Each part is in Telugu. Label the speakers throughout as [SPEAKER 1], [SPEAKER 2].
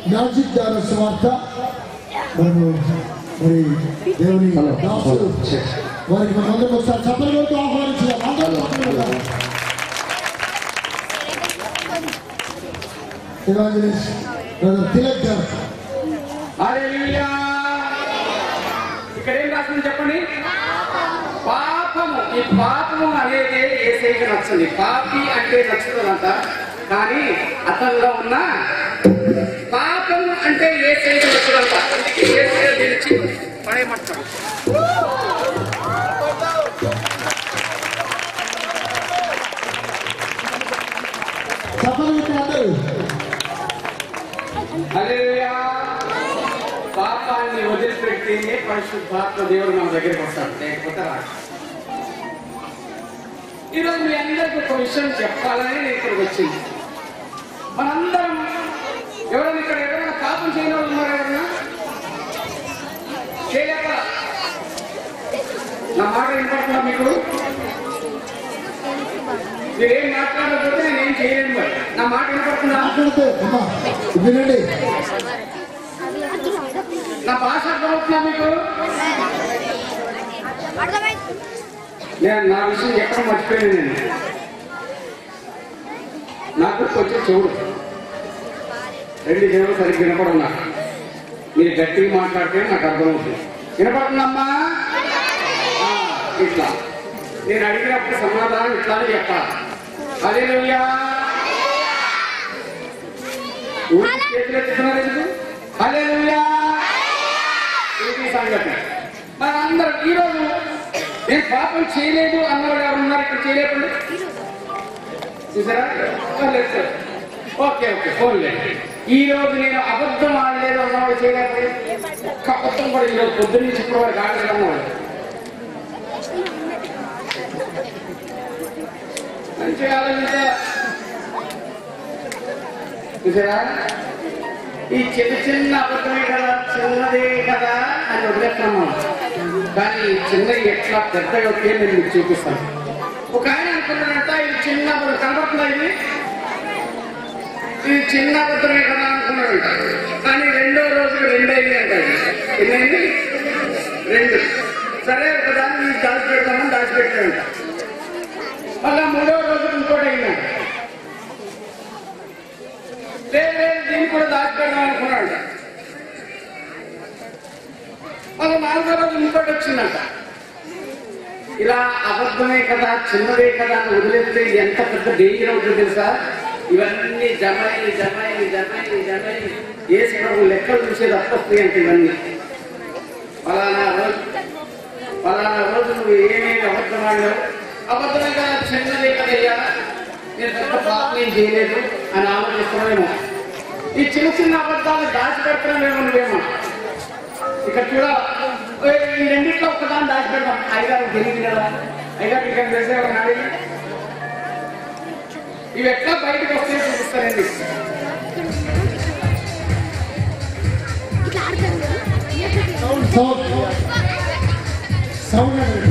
[SPEAKER 1] మ్యాజిక్ ద్వారా సువార్త మనము మరి దేవుని దాసులు వారికి మనం అందరం ఒకసారి చప్పలతో ఆహ్వానించాం అందరూ చప్పట్లు ఎవాంజలిస్ట్ బ్రదర్ తిలక్ గారు
[SPEAKER 2] హల్లెలూయా. ఇక్కడ ఏం రాసింది చెప్పండి పాపము ఈ పాపము అనేది ఏసైకి నచ్చండి పాపి అంటే నచ్చుతుందంట కానీ అతనిలో ఉన్న పాపము అంటే ఏసైకి నచ్చదంట అందుకే ఏసై నిలిచి పడేయమంటాడు
[SPEAKER 1] చప్పలు అందరూ
[SPEAKER 2] హల్లెలూయా. పాపాన్ని వదిలిపెడితేనే పరిశుద్ధాత్మ దేవుడు మన దగ్గరికి వస్తాడు లేకపోతే రాడు ఈరోజు మీ అందరికీ ఒక విషయం చెప్పాలని నేను ఇక్కడికి వచ్చింది మనందరం ఎవరైనా ఇక్కడ ఎవరైనా పాపం చేయని వాళ్ళు ఉన్నారా ఎవరైనా చేయలేక నా మాట వినపడుతుందా మీకు మీరేం మాట్లాడకపోతే నేనేం చేయలేను మరి నా మాట వినపడుతుందా
[SPEAKER 1] మాట్లాడితే అమ్మా వినండి
[SPEAKER 2] నా భాష అర్థమవుతుందా మీకు
[SPEAKER 3] అర్థమైంది
[SPEAKER 2] నేను నా విషయం ఎక్కడ మర్చిపోయాను నేను నాకు కొంచెం చెవుడు రెండు చెవులు సరిగ్గా వినపడవు నాకు మీరు గట్టిగా మాట్లాడితే నాకు అర్థమవుతుంది వినపడుతుందమ్మా ఆ, ఇట్లా నేను అడిగినప్పుడు సమాధానం ఇట్లానే చెప్పాలి అదే చేతులు ఎత్తుతున్నారు ఎందుకు అదే ఇది సంగతి మరి అందరూ ఈరోజు నేను పాపం చేయలేదు అన్నవాడు ఎవరు ఉన్నారు ఇక్కడ చేయలేకుండా చూసారా లేదు సార్ ఓకే ఓకే ఫోన్లే ఈ రోజు నేను అబద్ధం ఆడలేదు అన్నవాడు చేయలేకపోతే ఒక్క అబద్ధం కూడా ఈరోజు పొద్దున్న నుంచి ఇప్పుడు వాడు కాగలేదు అన్నవాడు మంచిగా ఆలోచించా చూసారా ఈ చిన్న చిన్న అబద్ధమే కదా చిన్నదే కదా అని వదిలేస్తున్నాము కానీ ఈ చిన్న ఎట్లా పెద్దగా వస్తే నేను మీకు చూపిస్తాను ఒక ఆయన అనుకున్నాడంట ఇది చిన్న అబద్ధం కనబడుతుందా ఇది ఇది చిన్న అబద్ధమే కదా అనుకున్నాడంట కానీ రెండో రోజు రెండైంది అంట ఇది. ఎన్నైంది రెండు సరే ఒకదాన్ని దాచిపెడతామని దాచిపెట్టాడంట మళ్ళా మూడో రోజు ఇంకోటి అయిందంట లేదు లేదు దీన్ని కూడా దాచిపెడదాం అనుకున్నాడు మళ్ళీ నాలుగో రోజు ఇంకోటి వచ్చిందంట ఇలా అబద్ధమే కదా చిన్నదే కదా అని వదిలేస్తే ఎంత పెద్ద డేంజర్ అవుతుందో తెలుసా ఇవన్నీ జమైని జమైని జమైని జమైని ఏ సెలవు లెక్కలు చూసేది అప్పొస్తాయి అంటే ఇవన్నీ ఫలానా రోజు ఫలానా రోజు నువ్వు ఏమేమి అబద్ధం ఆడావు అబద్ధమే కదా చిన్నదే కదయ్యా నేను పెద్ద పాపం ఏం చేయలేదు అని ఆలోచిస్తున్నామేమో ఈ చిన్న చిన్న అబద్ధాలు దాచిపెడుతున్నామేమో నువ్వేమో ఇక్కడ చూడ ఓ, ఈ రెండిట్లో ఒక్కదాన్ని దాచిపెడతాం ఐదారు తెలియదు కదా ఐదారు ఇక్కడ తెలిసే ఒక నాడి ఇవి ఎట్లా బయటకు వస్తాయో చూపిస్తారండి
[SPEAKER 3] ఇట్లా ఆడతారు కదా
[SPEAKER 1] సౌండ్ సౌండ్ సౌండ్ అనేది.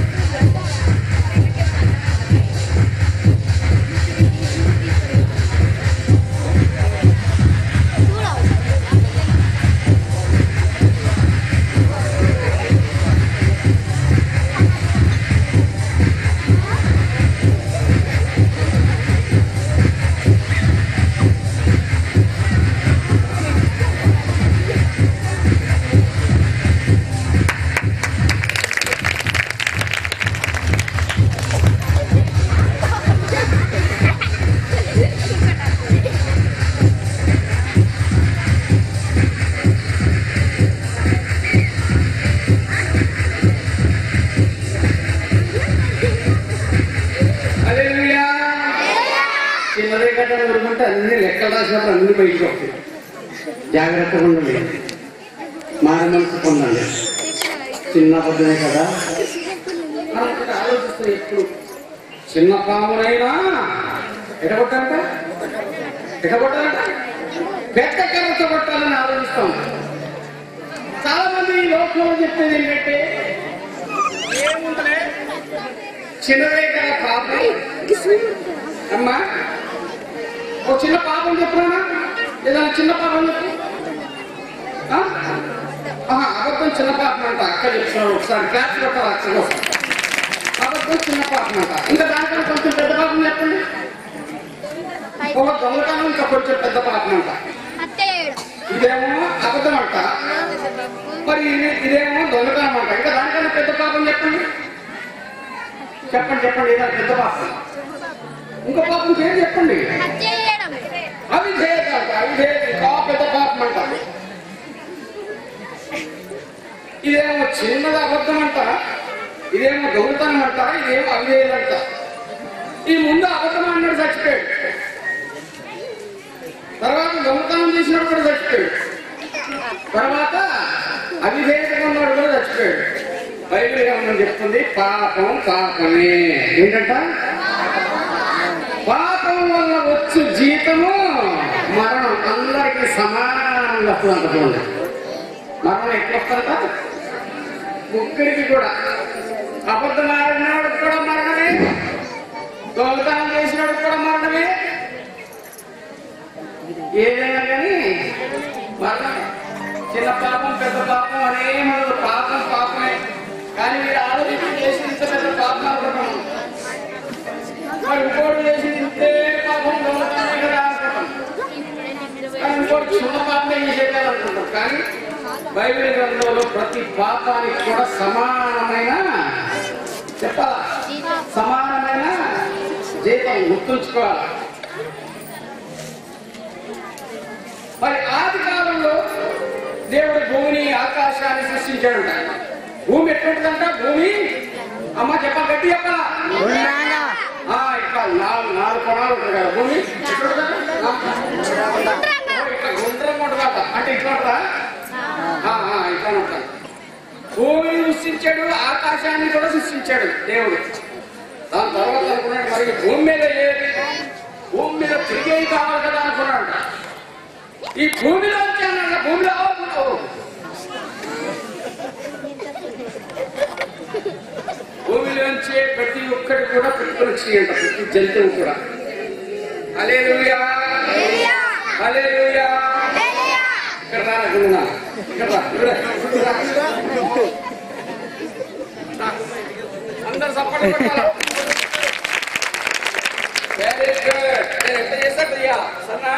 [SPEAKER 2] హల్లెలూయా. చిన్నదే కదా ఊరుకుంటే అన్ని లెక్కలు రాసినప్పుడు అన్ని బయటకు వస్తాయి జాగ్రత్తగా ఉండండి మారి మనసు పొందండి చిన్న పొద్దునే కదా మనం ఒకటి ఆలోచిస్తే ఎప్పుడు చిన్న పామునైనా ఎడగొట్టాలంట ఎడగొట్టాలంట పెద్ద కర్రతో కొట్టాలని ఆలోచిస్తాం చాలా మంది ఈ లోకంలో చెప్పేది ఏంటంటే ఏముంటలే చిన్నదే కదా పాపం అమ్మా ఓ చిన్న పాపం చెప్తున్నా ఏదైనా చిన్న పాపం చెప్పు ఆ? ఆహా, అబద్ధం చిన్న పాపం అంట అక్క చెప్తున్నాడు ఒకసారి క్లాస్ కొట్టాలి అక్షరం ఒకసారి. అబద్ధం చిన్న పాపం అంట ఇంకా దానికన్నా కొంచెం పెద్ద పాపం చెప్పండి ఒక దొంగతనం ఇంకా కొంచెం పెద్ద పాపం అంట
[SPEAKER 3] హత్య చేయడం
[SPEAKER 2] ఇదేమో అబద్ధం అంట మరి ఇది- ఇదేమో దొంగతనం అంట ఇంకా దానికన్నా పెద్ద పాపం చెప్పండి చెప్పండి చెప్పండి ఏదైనా పెద్ద పాపం ఇంకో పాపం పేరు చెప్పండి
[SPEAKER 3] హత్య చేయడం
[SPEAKER 2] అవిధేయత అంట అవిధేయత ఇంకా పెద్ద పాపం అంట ఇదేమో చిన్నది అబద్ధం అంట ఇదేమో దొంగతనం అంట ఇదేమో అవిధేయత అంట ఈ ముందు అబద్ధం అన్నాడు చచ్చిపోయాడు తర్వాత దొంగతనం చేసినప్పుడు కూడా చచ్చిపోయాడు తర్వాత అవిధేయతగా ఉన్నాడు కూడా చచ్చిపోయాడు బైబిల్ గ్రంథం చెప్తుంది పాపం పాపమే ఏంటంట పాపం వల్ల వచ్చు జీతము మరణం అందరికీ సమానంగా వస్తుంది మరణం ఎట్లా వస్తుందంట ముగ్గురికి కూడా అబద్ధం ఆడినవాడికి కూడా మరణమే దొంగతనం చేసినవాడికి కూడా మరణమే ఏదైనా కానీ మరణమే చిన్న పాపం పెద్ద పాపం అనే మనకు పాపం పాపమే కానీ మీరు ఆలోచించి చేసి ఇంత పెద్ద పాపం అనుకుంటాం మరి ఇంకోటి చేసి ఇంతే పాపం దొంగతనమే కదా అనుకుంటాం కానీ ఇంకోటి చిన్న పాపమే చేసేయాలనుకుంటాం కానీ బైబిల్ గ్రంథంలో ప్రతి పాపానికి కూడా సమానమైన చెప్పాలా సమానమైన జీతం గుర్తుంచుకోవాలి మరి ఆది కాలంలో దేవుడు భూమిని ఆకాశాన్ని సృష్టించాడు భూమి ఎట్లుంటుందంట భూమి అమ్మ చెప్పాలి గట్టి చెప్పాలా ఆ, ఇట్లా నాలుగు నాలుగు కొనాలు ఉంటుంది కదా భూమి ఎట్లుంటుందంట? ఆ, ఓ, ఇట్లా గుండ్రంగా ఉంటుందట అంటే ఇట్లా ఉంటుందా ఆ, ఆ, ఇట్లా ఉంటాడు భూమిని సృష్టించాడు ఆకాశాన్ని కూడా సృష్టించాడు దేవుడు దాని తర్వాత అనుకున్నాడు మరి భూమి మీద ఏది భూమి మీద తిరిగేది కావాలి కదా అనుకున్నాడు ఈ భూమిలో వచ్చానన్న భూమిలో ఓ, భూమిలోంచే ప్రతి ఒక్కటి కూడా పెట్టుకుని వచ్చిందంట ప్రతి జంతువు కూడా అలేలుయా అలేలుయా ఇక్కడ రా గురునా. ఇక్కడ రా, ఇక్కడ రా, ఇక్కడ రా. అందరు సపోర్ట్ పెట్టాలి వెరీ గుడ్ నేను ఎంత చేస్తా ప్రియా సన్నా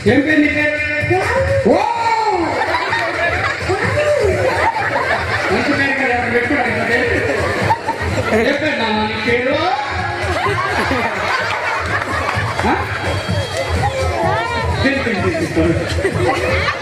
[SPEAKER 2] ఏం పేరు నీ పేరు ఓ! మంచి పేరు కదా ఎవరు పెట్టుకోవడం ఇంత పేరు? ఏం పేరు నాన్న నీ పేరు ఆ? తిను, తిను, తిను, తిను.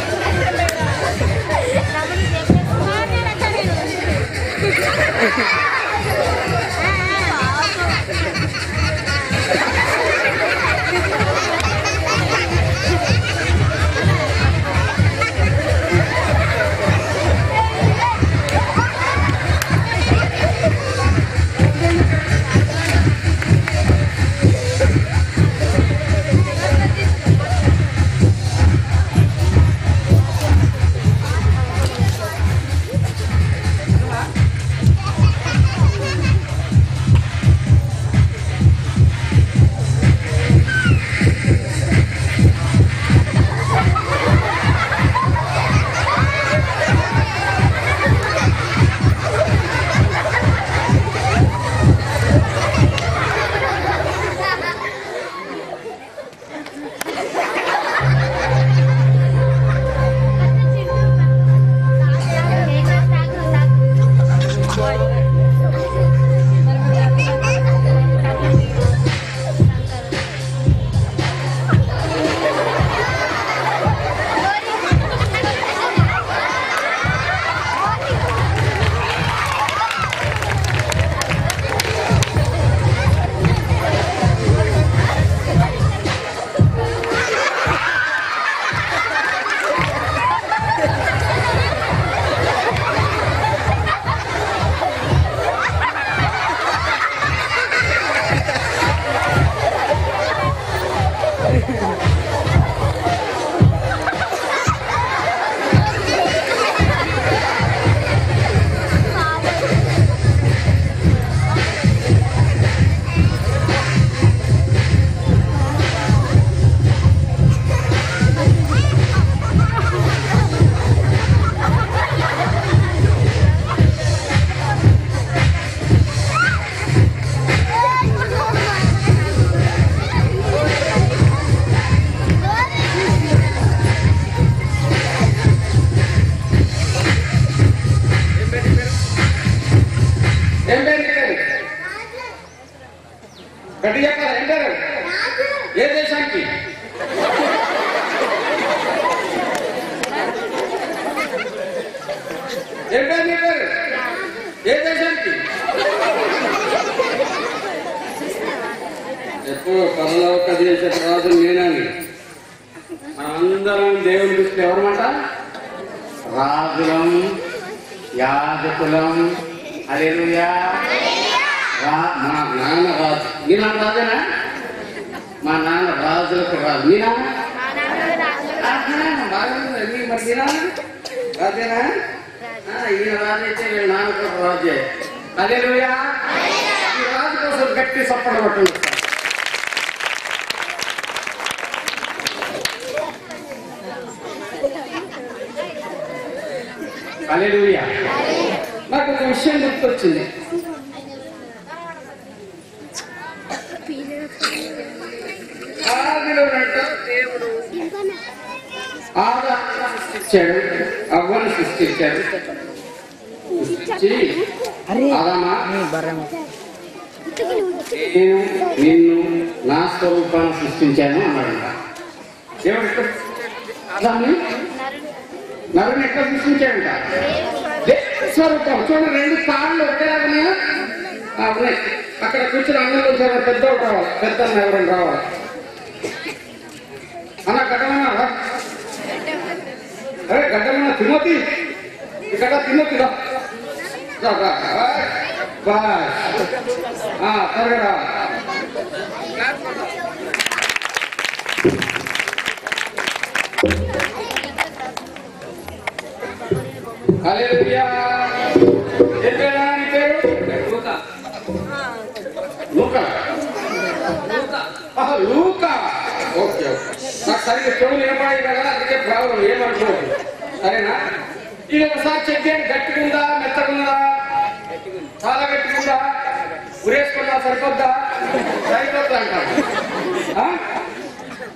[SPEAKER 2] ఏం పేరు నీ పేరు గట్టి చెప్పాలి ఏం పేరు ఏ దేశానికి ఏం పేరు నీ పేరు ఏ దేశానికి ఎప్పుడు పరలోక దేశ రాజు నేనని అందరం దేవుని దృష్టి ఎవరమాట రాజులం యాజకులం అలెలుయా రా మా నాన్న రాజు మీ నాన్న రాజేనా మా నాన్న రాజులకు రాజు మీ నాన్న ఆహా, బాగుంది. మీ మరి మీ నాన్న రాజేనా ఆ, ఈయన రాజు అయితే వీళ్ళ నాన్న కూడా రాజే అలెలుయా ఈ రాజు కోసం గట్టి సప్పడ పట్టండి అలెలుయా నాకు ఒక విషయం గుర్తొచ్చింది ఆదిలో ఉన్నట్ట దేవుడు ఆదాన్ని సృష్టించాడు అవ్వను సృష్టించాడు సృష్టించి ఆదామా నేను నిన్ను నా స్వరూపాన్ని సృష్టించాను అన్నాడు దేవుడు ఎక్కడ ఆదాన్ని నరుని ఎక్కడ సృష్టించాడంట దేవుడి స్వరూపం చూడండి రెండు కాళ్ళు ఒకేలాగా ఉన్నాయా? ఆ, ఉన్నాయి అక్కడ కూర్చుని అన్నం వచ్చారు పెద్దోడు రావాలి పెద్ద అన్న ఎవరైనా రావాలి అన్న గడ్డమన్నా అరే గడ్డమన్నా తిమోతి ఇక్కడ తిమోతి రా రా, రా, రా. బాస్. ఆ, త్వరగా రా. హల్లెలూయా. ఏం పేరా నీ పేరు? లూకా. లూకా. ఆహా, లూకా. ఓకే ఓకే నాకు సరిగ్గా చెవులు వినపడాయి కదా అందుకే ప్రాబ్లం ఏమనుకోవద్దు సరేనా ఇది ఒకసారి చెక్ చేయండి గట్టిగుందా మెత్తగుందా చాలా గట్టిగుందా ఉరేసుకుందా సరిపోద్దా సరిపోద్దా అంటారు ఆ?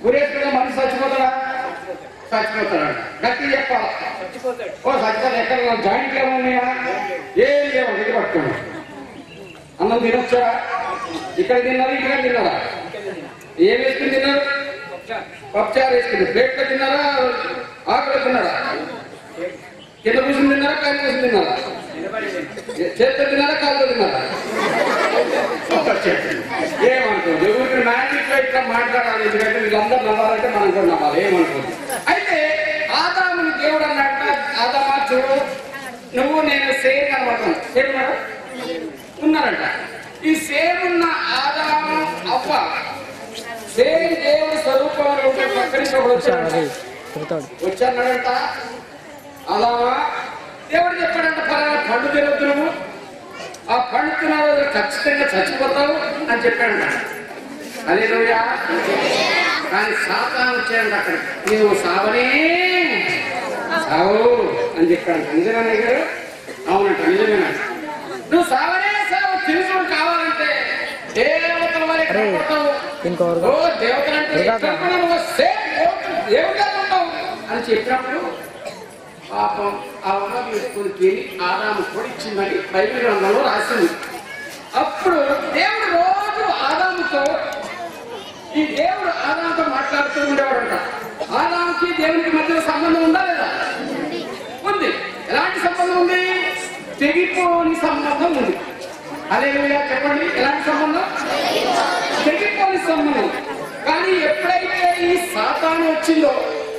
[SPEAKER 2] ఊరేసుకుంటే మనిషి చచ్చిపోతాడా చచ్చిపోతాడు గట్టి చెప్పాలి ఓ చచ్చిపోతే ఎక్కడ జాయింట్లు ఏమన్నాయా ఏం లేవు ఇది పట్టుకోండి అన్నం తినొచ్చా ఇక్కడ తిన్నారా ఇక్కడ తిన్నారా ఏం వేసుకుని తిన్నారు పప్పుచారు వేసుకుని ప్లేట్లో తిన్నారా ఆకులో తిన్నారా కింద కూర్చుని తిన్నారా కాలు కూర్చుని తిన్నారా చేతితో తిన్నారా కాలుతో తిన్నారా ఒక్క చేతి. ఏమనుకోదు ఎవరికి మ్యాజిక్ లో ఇట్లా మాట్లాడాలి ఎందుకంటే వీళ్ళందరూ నవ్వాలంటే మనం కూడా నవ్వాలి ఏమనుకోదు అయితే ఆదాముని దేవుడు అన్నట్ట ఆదామా చూడు నువ్వు నేను సేమ్ కనబడతాను సేమ్ ఉన్నారా? ఉన్నారంట ఈ సేమ్ ఉన్న ఆదాము అవ్వ సేమ్ దేవుడి స్వరూపంలో ఉండే పక్కన నుంచి ఒకడు వచ్చాడంట వచ్చాడంట అలా దేవుడు చెప్పాడంట ఫలానా పండు తినొద్దు నువ్వు ఆ పండు తినాలి ఖచ్చితంగా చచ్చిపోతావు అని చెప్పాడంట అదే నువ్వా కానీ సాతాను వచ్చాడంట అక్కడ నువ్వు సావనే సావు అని చెప్పాడంట నిజమేనా గారు అవునంట నిజమేనా నువ్వు సావనే సావు తెలుసు కావాలంటే దేవతల వారి కనపడతావు ఓ దేవతలంటే ఎక్కడ కూడా నువ్వు సేమ్ దేవత- దేవుడిగా ఉంటావు అని చెప్పినప్పుడు పాపం ఆ అమ్మ తీసుకుని తిని ఆదాము పొడిచిందని బైబిల్ గ్రంథంలో రాసింది అప్పుడు దేవుడు రోజు ఆదాముతో ఈ దేవుడు ఆదాముతో మాట్లాడుతూ ఉండేవాడంట ఆదాముకి దేవునికి మధ్య సంబంధం ఉందా లేదా ఉంది ఎలాంటి సంబంధం ఉంది తెగిపోని సంబంధం ఉంది అదే చెప్పండి ఎలాంటి సంబంధం తెగిపోని సంబంధం కానీ ఎప్పుడైతే ఈ సాతాను వచ్చిందో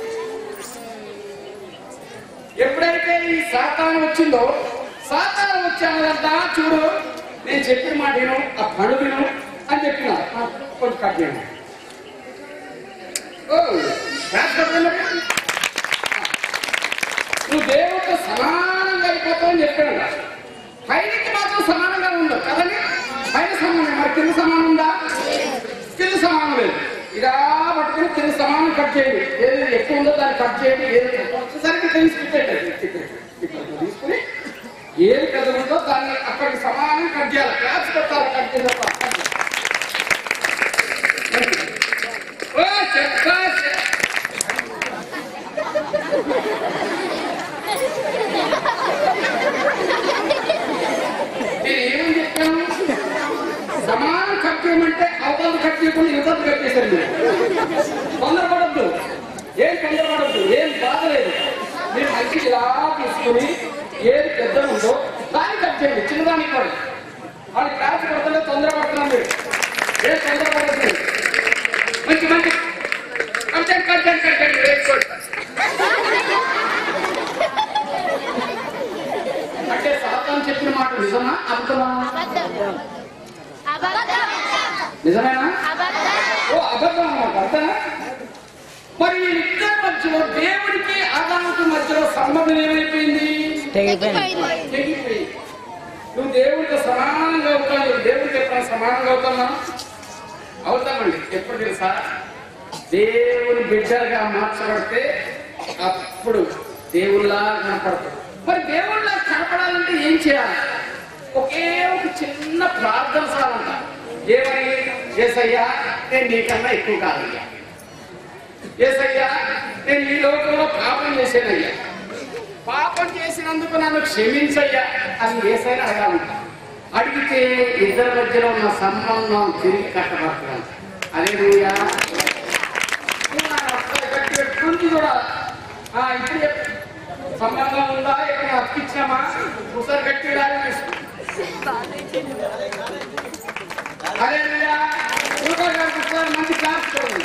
[SPEAKER 2] ఎప్పుడైతే ఈ సాతాను వచ్చిందో సాతాను వచ్చానంతా చూడు నేను చెప్పిన మాట విను ఆ పడు విను అని చెప్పిన ఆ, కొంచెం కట్టినాను ఓ క్లాస్ కట్టండి. నువ్వు దేవుడితో సమానంగా అయిపోతావు అని చెప్పాను పైనకి మాత్రం సమానంగా ఉండదు కదండి పైన సమానం మరి కింద సమానం ఉందా కింద సమానం లేదు ఇలా పట్టుకుని కింద సమానం కట్ చేయండి ఏది ఎక్కువ ఉందో దాన్ని కట్ చేయండి ఏది ఒక్కసారికి తీసుకుంటేయండి తీసుకుని ఏది పెద్ద ఉందో దాన్ని అక్కడికి సమానం కట్ చేయాలి క్లాస్ పెట్టాలి కట్ చేసేటప్పుడు ఓ చెక్క నేను ఏమని చెప్పాను సమానం కట్ చేయమంటే అవతల కట్ చేయకుండా యువతలు కట్ చేశారు మీరు తొందరపడద్దు ఏం తొందరపడద్దు ఏం బాధ లేదు మీరు మంచి ఇలా తీసుకుని ఏది పెద్ద ఉందో దాన్ని కట్ చేయండి చిన్నదానికి కూడా వాళ్ళు క్లాస్ పడుతుంటే తొందరపడుతున్నాం మీరు ఏం తొందరపడద్దు మంచి మంచి కట్ చేయండి కట్ చేయండి కట్ చేయండి వెరీ గుడ్ అంటే సాతాను చెప్పిన మాట నిజమా అబద్ధమా నిజమేనా ఓ అబద్ధం అన్నమాట అంతేనా మరి ఇద్దరి మధ్యలో దేవుడికి ఆదాముకి మధ్యలో సంబంధం ఏమైపోయింది తెగిపోయింది నువ్వు దేవుడితో సమానంగా అవుతావు దేవుడికి ఎప్పుడైనా సమానంగా అవుతామా అవుతామండి ఎప్పుడు తెలుసా దేవుని బిడ్డలుగా మార్చబడితే అప్పుడు దేవుళ్ళా కనపడతాడు మరి దేవుళ్ళ కనపడాలంటే ఏం చేయాలి ఒకే ఒక చిన్న ప్రార్థన సాలంట ఏమని ఏసయ్యా నేను నీకన్నా ఎక్కువ కాదయ్యా ఏసయ్యా నేను ఈ లోకంలో పాపం చేశానయ్యా పాపం చేసినందుకు నన్ను క్షమించయ్యా అని ఏసైనా అడగాలంట అడిగితే ఇద్దరి మధ్యలో ఉన్న సంబంధం తిరిగి కట్టబడుతుంది అదే గట్టి కూడా ఆ, ఇప్పుడు చెప్పు. సంబంధం ఉందా ఎక్కడ అప్పించామా ఒకసారి గట్టి అదే ఒకసారి మంచి క్లాస్ చూడండి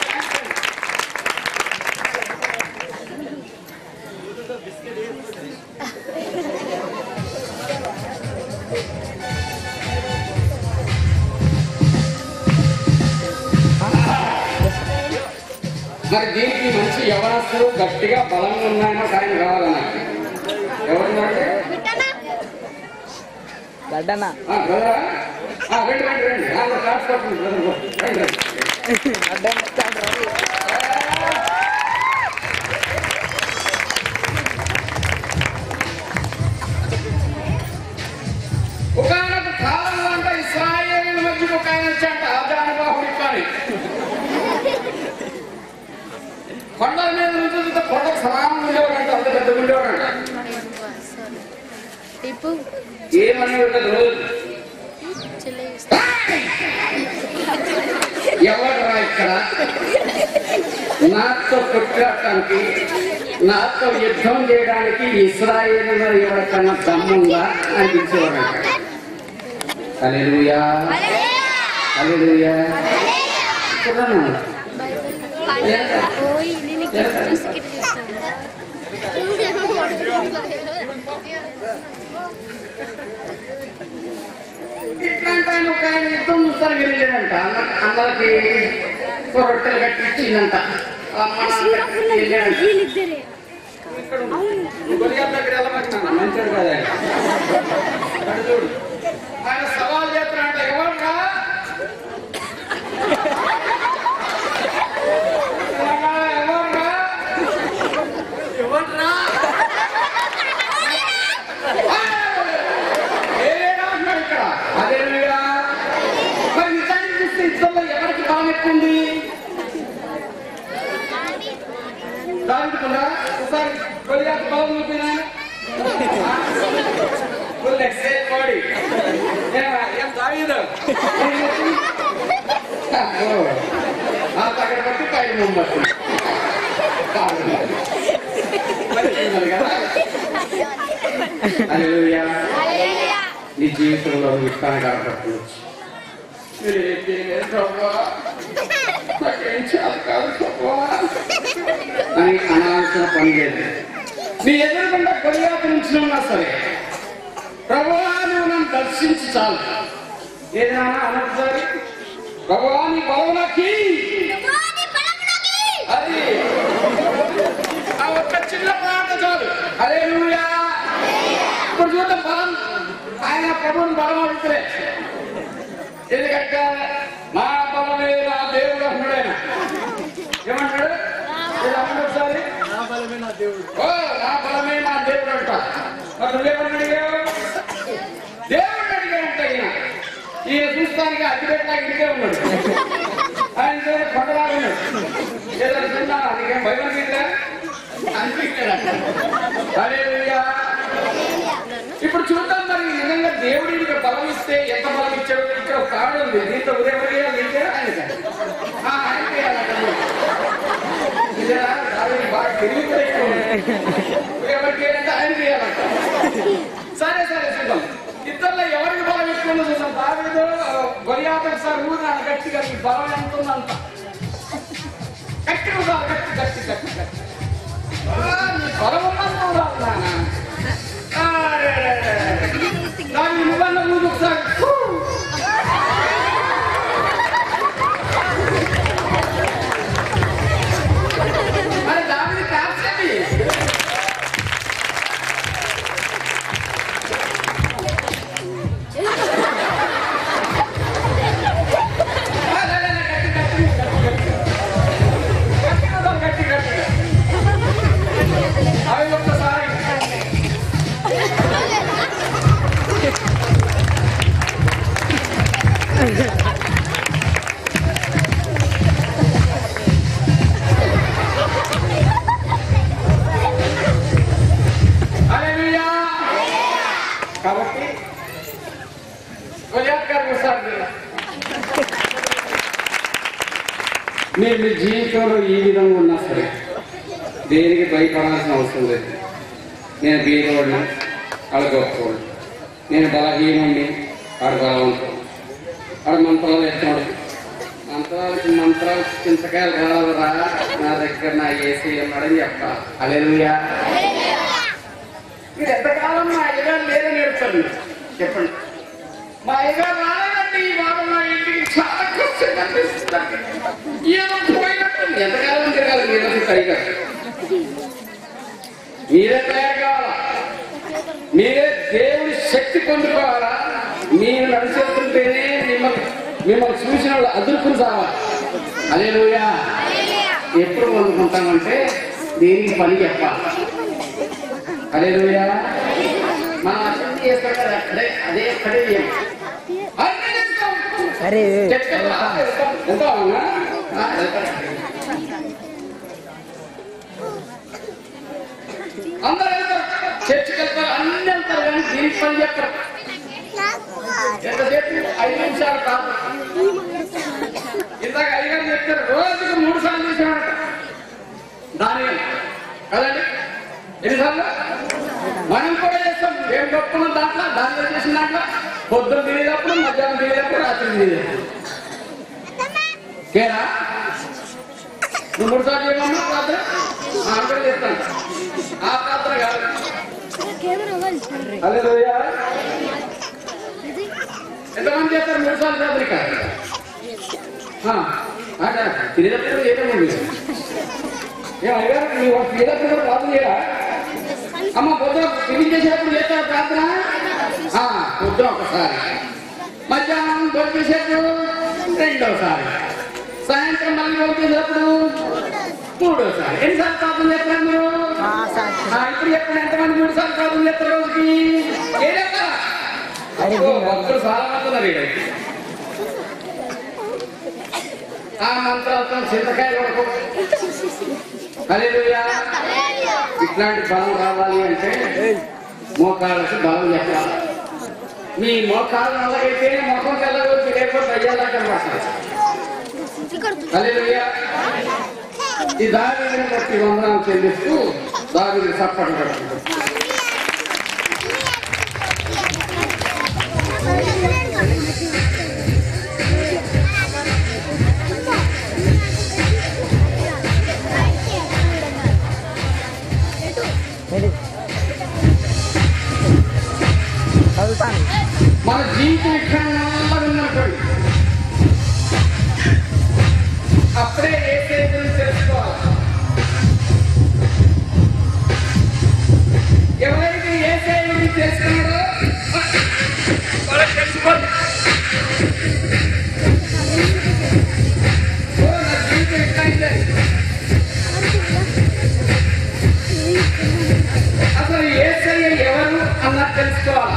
[SPEAKER 2] మరి దీనికి మంచి యవనస్తులు గట్టిగా బలంగా ఉన్నాయని ఒక ఆయన కావాలన్నా ఎవరున్నారంటే
[SPEAKER 4] గడ్డనా
[SPEAKER 2] ఆ, బ్రదరా? ఆ, రండి రండి రండి ఆ, ఒక క్లాస్ పట్టుకోండి, బ్రదర్. రండి రండి ఒకనొక కాలంలో అంట ఇస్రాయేల్ మధ్యకు ఒక ఆయన వచ్చాట ఆదానుబాహుడి కానీ కొండల మీద నుంచి చూస్తే కొండకు సమానం ఉండేవాడంట అంత పెద్ద ఉండేవాడంట
[SPEAKER 3] టిప్పు
[SPEAKER 2] ఏమని ఉంటుంది రోజు
[SPEAKER 3] చెల్లె
[SPEAKER 2] ఎవడరా ఇక్కడ నాతో కొట్లాడటానికి నాతో యుద్ధం చేయడానికి ఇస్రాయేల్ ఎవరికన్నా దమ్ముందా అని పిలిచేవాడంట హల్లెలూయా హల్లెలూయా చూడను.
[SPEAKER 3] పోయి నేను బిస్కెట్
[SPEAKER 2] ఇట్లాంటి ఆయన ఒక ఆయన యుద్ధం చూస్తారు వెళ్ళాడంట అందరికి రొట్టెలు కట్టించిందంట అమ్మ నాన్న కట్టి వెళ్ళాడంట
[SPEAKER 3] వీళ్ళిద్దరే
[SPEAKER 2] గొలియాల దగ్గర వెళ్ళమంటున్నాను మంచిది కాదు ఆయన. అక్కడ చూడు ఆయన సవాల్ చేస్తున్నాడు ఎవర్రా ఎవర్రా ఎవర్రా ఏలేరా అంటున్నాడు ఇక్కడ అదేవిధంగా మరి నిజానికి చూస్తే ఇద్దరులో ఎవరికి బలం ఎక్కువ ఉంది దానికుండా ఒకసారి గొలియాత్ బలం చూపినా ఫుల్ ఎక్సైజ్ బాడీ ఏం దావీదు ఆ తగ్గ బట్టి పైన ముంబట్టి హల్లెలూయా నీ జీవితంలో ఇస్తాను కాబట్టి నాకేం చేయాలి కాదు ప్రభువా. అని అనాల్సిన పని లేదు నీ ఎదురుకుండా కొలియాత నుంచి ఉన్నా సరే ప్రభువా నువ్వు నన్ను దర్శించి చాలు ఏదైనా అనొకసారి ప్రభువా నీ బలమునకి అది ఆ ఒక్క చిన్న పాట చాలు అదే ఇప్పుడు చూద్దాం బలం ఆయన ప్రభువుని బలం అడుగుతులే ఎందుకంటే నా బలమే నా దేవుడు అంటున్నాడు ఆయన ఏమంటాడు ఇది అనండి ఒకసారి ఓ నా బలమే నా దేవుడు అంట మరి నువ్వేమని అడిగావు దేవుడు అడిగాడంట ఈయన ఈయన చూస్తానికి అతిపెట్టా ఇంకే ఉన్నాడు ఆయన చూడండి కొండలాగా ఉన్నాడు ఏదో చిన్న నీకేం భయం అనిపించా అనిపించాడంట హల్లెలూయా. ఇప్పుడు చూద్దాం మరి నిజంగా దేవుడు నీకు బలం ఇస్తే ఎంత బలం ఇచ్చాడు ఇక్కడ ఒక కాడు ఉంది దీంతో ఉదయం ఉదయం నీకే ఆయన ఆయనకే ఇదేనా దానికి బాగా తెలివి కూడా ఎక్కువ ఉంది. ఎవరికి ఏంటంటే ఆయన చేయాలంట సరే సరే చూద్దాం ఇద్దరులో ఎవరికి బలం ఎక్కువ ఉందో చూద్దాం దావీదు గొలియాతకు సార్ ఊరు నాకు గట్టిగా ఈ బలం ఎంత ఉందంత గట్టిగా ఉండాలి గట్టి గట్టి గట్టి గట్టి ఆ, నీ బలం ఉన్నంత ఉండాలి నాన్న. ఆ, రే, రే, రే, రే. దాన్ని నువ్వన్న ముందు ఒకసారి ఫూ. మరి దావిది కాల్చేది గట్టి గట్టి అవి ఒక్కసారి హల్లెలూయా కాబట్టి గొలియాత్ గారు ఒకసారి మీరు. మీరు మీ జీవితంలో ఈ విధంగా ఉన్నా సరే దేనికి భయపడాల్సిన అవసరం లేదు నేను బీదవాడిని ఆడ గొప్పవాడు నేను బలహీనుడిని ఆడ బలవంతుడు ఆడ మంత్రాలు ఎత్తాడు మంత్రాలకి మంత్రాలు చింతకాయలు రావాలరా నా దగ్గర నా ఏసీ ఉన్నాడని చెప్పాలి అలెలుయా మీరు ఎంతకాలం మా అయ్యగారు లేదని చెప్తారు మీరు. చెప్పండి మా అయ్యగారు రాలేదండి ఈ వారం మా ఇంటికి చాలా కష్టంగా అనిపిస్తుంది ఏదో పోయినట్టు ఎంతకాలం తిరగాలి మీరు సరిగా మీరే తయారు కావాలా మీరే దేవుని శక్తి పొందుకోవాలా మీరు నడిచేస్తుంటేనే మిమ్మల్ని మిమ్మల్ని చూసిన వాళ్ళు అదుర్పులు రావాలి అదే ఎప్పుడు పొందుకుంటామంటే దేనికి పని చెప్పాలి అదే మన అసలు చేస్తాం కదా అక్కడే అదే అక్కడే చేయం. అన్నీ చేస్తాం.
[SPEAKER 4] అరే
[SPEAKER 2] చెప్తే రా, వెళ్తాం. వెళ్తాం అన్నా? ఆ, వెళ్తాం. పని చెప్తారు ఎంతసేపు ఐదు నిమిషాలు కాదు ఇందాక అయ్యగారు చెప్తారు రోజుకు మూడు సార్లు చేసేవాడట దాని కదండి ఎన్నిసార్లు మనం కూడా చేస్తాం ఏం గొప్ప దాంట్లో దానిలో చేసిన దాంట్లో పొద్దున్న తినేటప్పుడు మధ్యాహ్నం తినేటప్పుడు రాత్రి తినేటప్పుడు కేరా నువ్వు మూడు సార్లు చేయమన్నా రాత్రి అందరూ చేస్తాను ఆ రాత్రి కాదు హల్లెలూయా ఎంతమంది చేస్తారు మూడు సార్లు రాత్రి కాదు ఆ, అదే, తినేటప్పుడు ఏమేమి ఏం అయ్యారు నీ తినేటప్పుడు కూడా ప్రార్థన చేయరా అమ్మ పొద్దున టిఫిన్ చేసేటప్పుడు చేస్తారు ప్రార్థన ఆ, పొద్దున ఒకసారి మధ్యాహ్నం భోజనం చేసేటప్పుడు రెండోసారి సాయంత్రం మళ్ళీ భోజనం చేసేటప్పుడు మూడోసారి ఎన్నిసార్లు ప్రార్థన చేస్తారు మీరు ఆ, ఇప్పుడు చెప్పండి ఎంతమంది మూడు సార్లు ప్రార్థన చేస్తారు రోజుకి ఏడెక్కడ భక్తులు చాలా మంది ఉన్నారు ఈడ. ఆ మంత్రాలతో చింతకాయలు కొడుకో హల్లెలూయా ఇట్లాంటి బలం రావాలి అంటే మోకాళ్ళకి బలం చెప్పాలి మీ మోకాళ్ళు నల్లగైతే ముఖం తెల్లగొచ్చి లేకపోతే అయ్యేలా కనబడతారు హల్లెలూయా ఈ దారిని బట్టి వందనాలు చెల్లిస్తూ దారిని సప్పటి పడుతుంది మన జీవితం ఇక్కడ నల్లగా ఉన్నప్పుడు అప్పుడే ఏ గురించి తెలుసుకోవాలి ఎవరైతే ఏ గురించి తెలుసుకున్నారో వాళ్ళకి తెలుసుకోండి ఓ, నా జీవితం ఇట్లా అయింది. అసలు ఏసయ్య ఎవరు అన్నది తెలుసుకోవాలి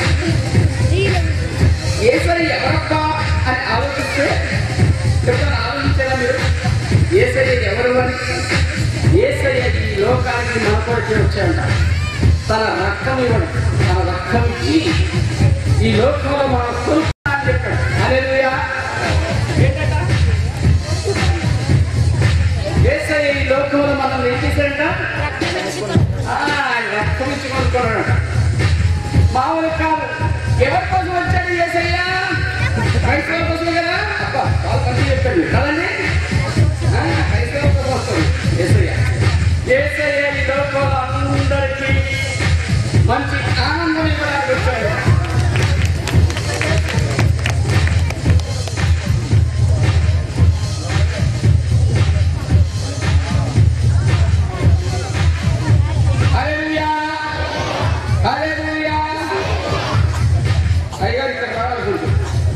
[SPEAKER 2] ఏసరి ఎవరబ్బా అని ఆలోచిస్తే చెప్పని ఆలోచించారా మీరు ఏసరి ఎవరు అని ఏసరి ఈ లోకానికి మనకొచ్చి వచ్చాయంట తన రక్తం ఇవ్వడం తన రక్తం ఇచ్చి ఈ లోకంలో మన కురుపు అని చెప్పాడు హల్లెలూయా ఏంటట ఏసరి ఈ లోకంలో మనం ఏం చేశాడంట ఆ, ఆయన రక్తం ఇచ్చి కొనుక్కున్నాడు మామూలు కాదు ఎవరి కోసం వచ్చాడు ఏసయ్యా క్రైస్తవుల కోసం కదా అబ్బా చాలా మంది చెప్పండి కదండి ఆ, క్రైస్తవుల కోసం వస్తుంది ఏసయ్య ఏసయ్య ఈ లోకంలో అందరికీ మంచి ఆనందం ఇవ్వడానికి వచ్చాడు హల్లెలూయా హల్లెలూయా అయ్యగారు ఇక్కడ రావాలనుకుంటు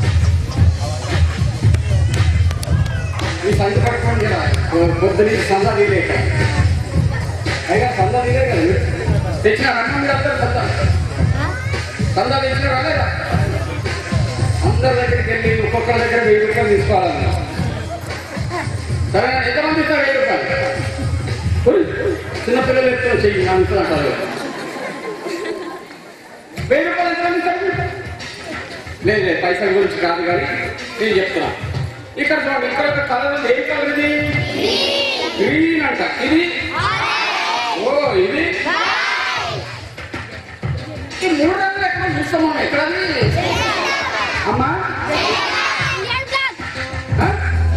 [SPEAKER 2] ఈ సంధి పట్టుకోండి కదా పొద్దున సందా తీయలేక అయ్యగారు సందా తీయలే కదా మీరు తెచ్చిన అన్నం మీరు అందరూ సందా సందా తెచ్చిన రాలేదా అందరి దగ్గరికి వెళ్ళి ఒక్కొక్కరి దగ్గర వెయ్యి రూపాయలు తీసుకోవాలన్నా సరే ఎంతమంది ఇస్తారు వెయ్యి రూపాయలు ఉయ్, చిన్నపిల్లలు ఎత్తున చెయ్యి అంటూ అంటారు వెయ్యి రూపాయలు ఎంతమంది ఇస్తారు లేదు లేదు పైసల గురించి కాదు కానీ నేను చెప్తున్నా ఇక్కడ చూడండి ఇక్కడ ఒక కలర్ ఉంది ఏ కలర్ ఇది గ్రీన్ అంట ఇది ఓ ఇది ఈ మూడు రంగులు ఎక్కడ చూస్తామా ఎక్కడ అమ్మా ఆ?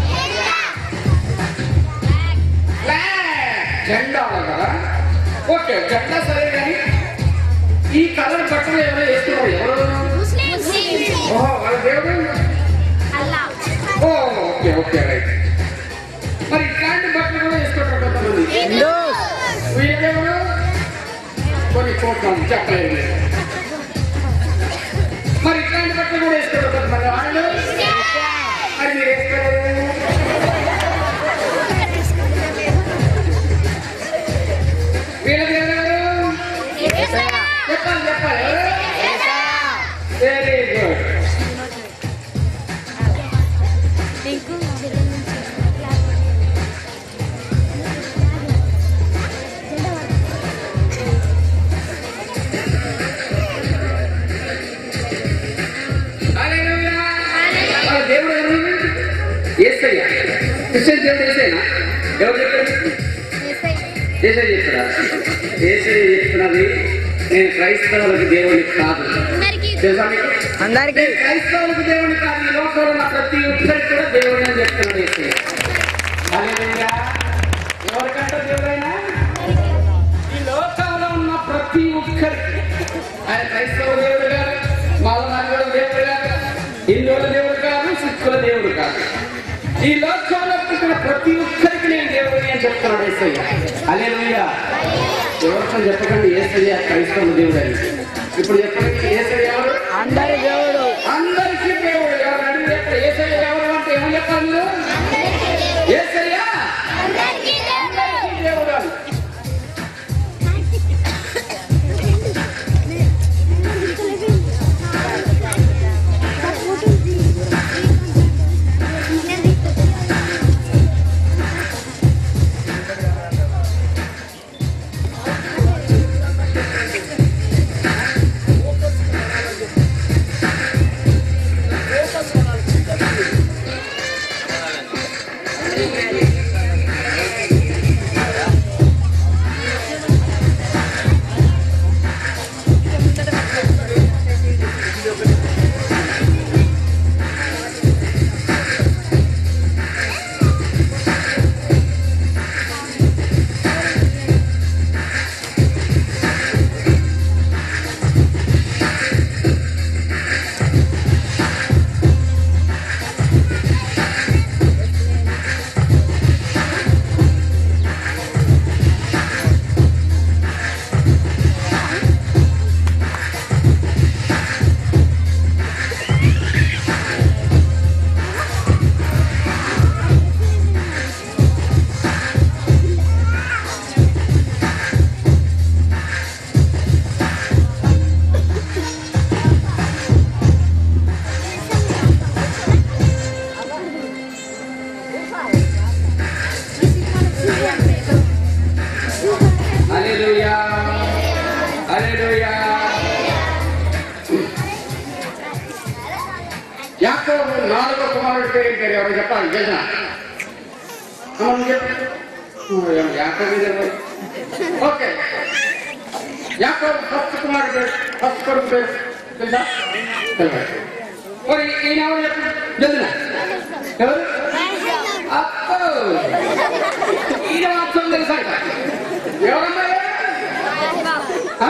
[SPEAKER 2] ఫ్లాగ్. జెండా కదా ఓకే జెండా సరే కానీ ఈ కలర్ బట్టలు ఎవరో వేస్తున్నారు ఎవరు ఓహో వాళ్ళ దేవుడు ఓ ఓకే ఓకే రైట్ మరి ఇట్లాంటి బట్టలు కూడా వేసుకుంటారు కొంతమంది వీళ్ళ దేవుడు కొన్ని కోట్ల చెప్పలేదు మరి ఇట్లాంటి బట్టలు కూడా వేసుకుంటారు కొంతమంది వాళ్ళు మరి మీరు వేసుకోలేదు వీళ్ళ దేవుడు చెప్పాలి చెప్పాలి వెరీ గుడ్ ఏసయ్య క్రిస్టియన్ దేవుడు ఏసైనా ఎవరు చెప్పారు ఏసై చెప్తారా ఏసై చెప్తున్నది నేను క్రైస్తవులకు దేవుని కాదు తెలుసా మీకు
[SPEAKER 3] అందరికి
[SPEAKER 2] నేను క్రైస్తవులకు దేవుని కాదు ఈ లోకంలో ఉన్న ప్రతి ఒక్కరికి కూడా దేవుని అని చెప్తున్నాడు ఏసయ్య హల్లెలూయా. ఎవరికంట దేవుడైనా ఈ లోకంలో ఉన్న ప్రతి ఒక్కరికి ఆయన క్రైస్తవ దేవుడు కాదు మాలనాడు దేవుడు కాదు హిందువుల దేవుడు కాదు సిక్కుల దేవుడు కాదు ఈ లోకంలో పుట్టిన ప్రతి ఒక్కరికి నేను దేవుడిని అని చెప్తున్నాడు ఏసయ్య అలేలుయ్య ఎవరితో చెప్పకండి ఏసయ్య క్రైస్తవ దేవుడు అని ఇప్పుడు చెప్పండి ఏసయ్య ఎవరు
[SPEAKER 3] అందరి దేవుడు
[SPEAKER 2] అందరికీ దేవుడు ఎవరు అడిగితే ఏసయ్య ఎవరు అంటే ఏమని చెప్పాలి మీరు ఏసయ్య అందరికీ దేవుడు అని హల్లెలూయా హల్లెలూయా యాకోబు నాలుగో కుమారుడి పేరు ఏం పేరు ఎవరు చెప్పాలి చేసిన యాకోబు ఇది ఎవరు? ఓకే యాకోబు ఫస్ట్ కుమారుడు పేరు ఫస్ట్ కొడుకు పేరు తెలుసా తెలియదు. మరి ఈయన ఎవరు చెప్పు తెలిసిన ఎవరు అప్పో ఈయన మాత్రం తెలుసా ఎవరమ్మా ఆ?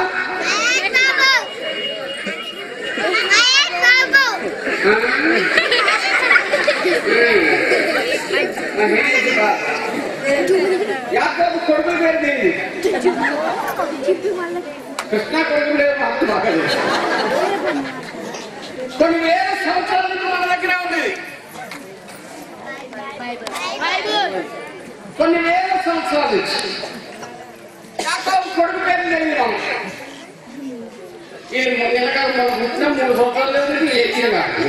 [SPEAKER 2] మహేష్ బాబు. యాకోబు కొడుకు పేరు దేని కృష్ణ కొడుకు పేరు మాకు బాగా తెలుసు. కొన్ని వేల సంవత్సరాల నుంచి మన దగ్గర ఉంది కొన్ని వేల సంవత్సరాల నుంచి యాకోబు కొడుకు పేరు దేని రాము వీళ్ళు వెనకాల మనం పుట్టిన మూడు సంవత్సరాలు లేదు ఎక్కిన కాదు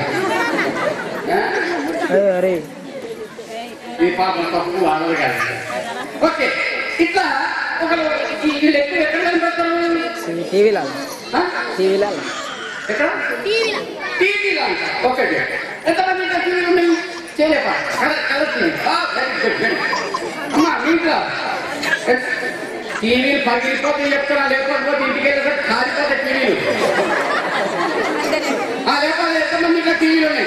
[SPEAKER 3] అరే
[SPEAKER 2] ఈ పాపం తప్పు వాళ్ళది కాదు ఓకే ఇట్లా ఒకరు ఈ- వీళ్ళు ఎక్కువ ఎక్కడ కనిపెడతారు
[SPEAKER 3] టీవీలో
[SPEAKER 2] ఆ?
[SPEAKER 3] టీవీలో
[SPEAKER 2] ఎక్కడ టీవీలో అంట ఓకే ఓకే. ఎంతమంది ఇంకా టీవీలు ఉన్నాయి చేయలేపా కలర్ కలర్ టీవీ ఆ, వెరీ గుడ్ వెరీ గుడ్. అమ్మా మీ ఇంట్లో టీవీలు పగిలిపోతే చెప్తున్నా లేకపోతే ఇంటికి వెళ్ళేసరికి కాలిపోతే టీవీలు ఆ, లేకపోతే ఎంతమంది ఇంకా టీవీలు ఉన్నాయి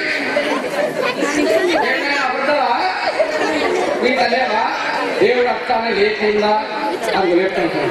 [SPEAKER 2] ఏమైనా అబద్ధాలా మీకు లేవా దేవుడు అర్థాన్ని లేకుండా అది లేపుకుంటాడు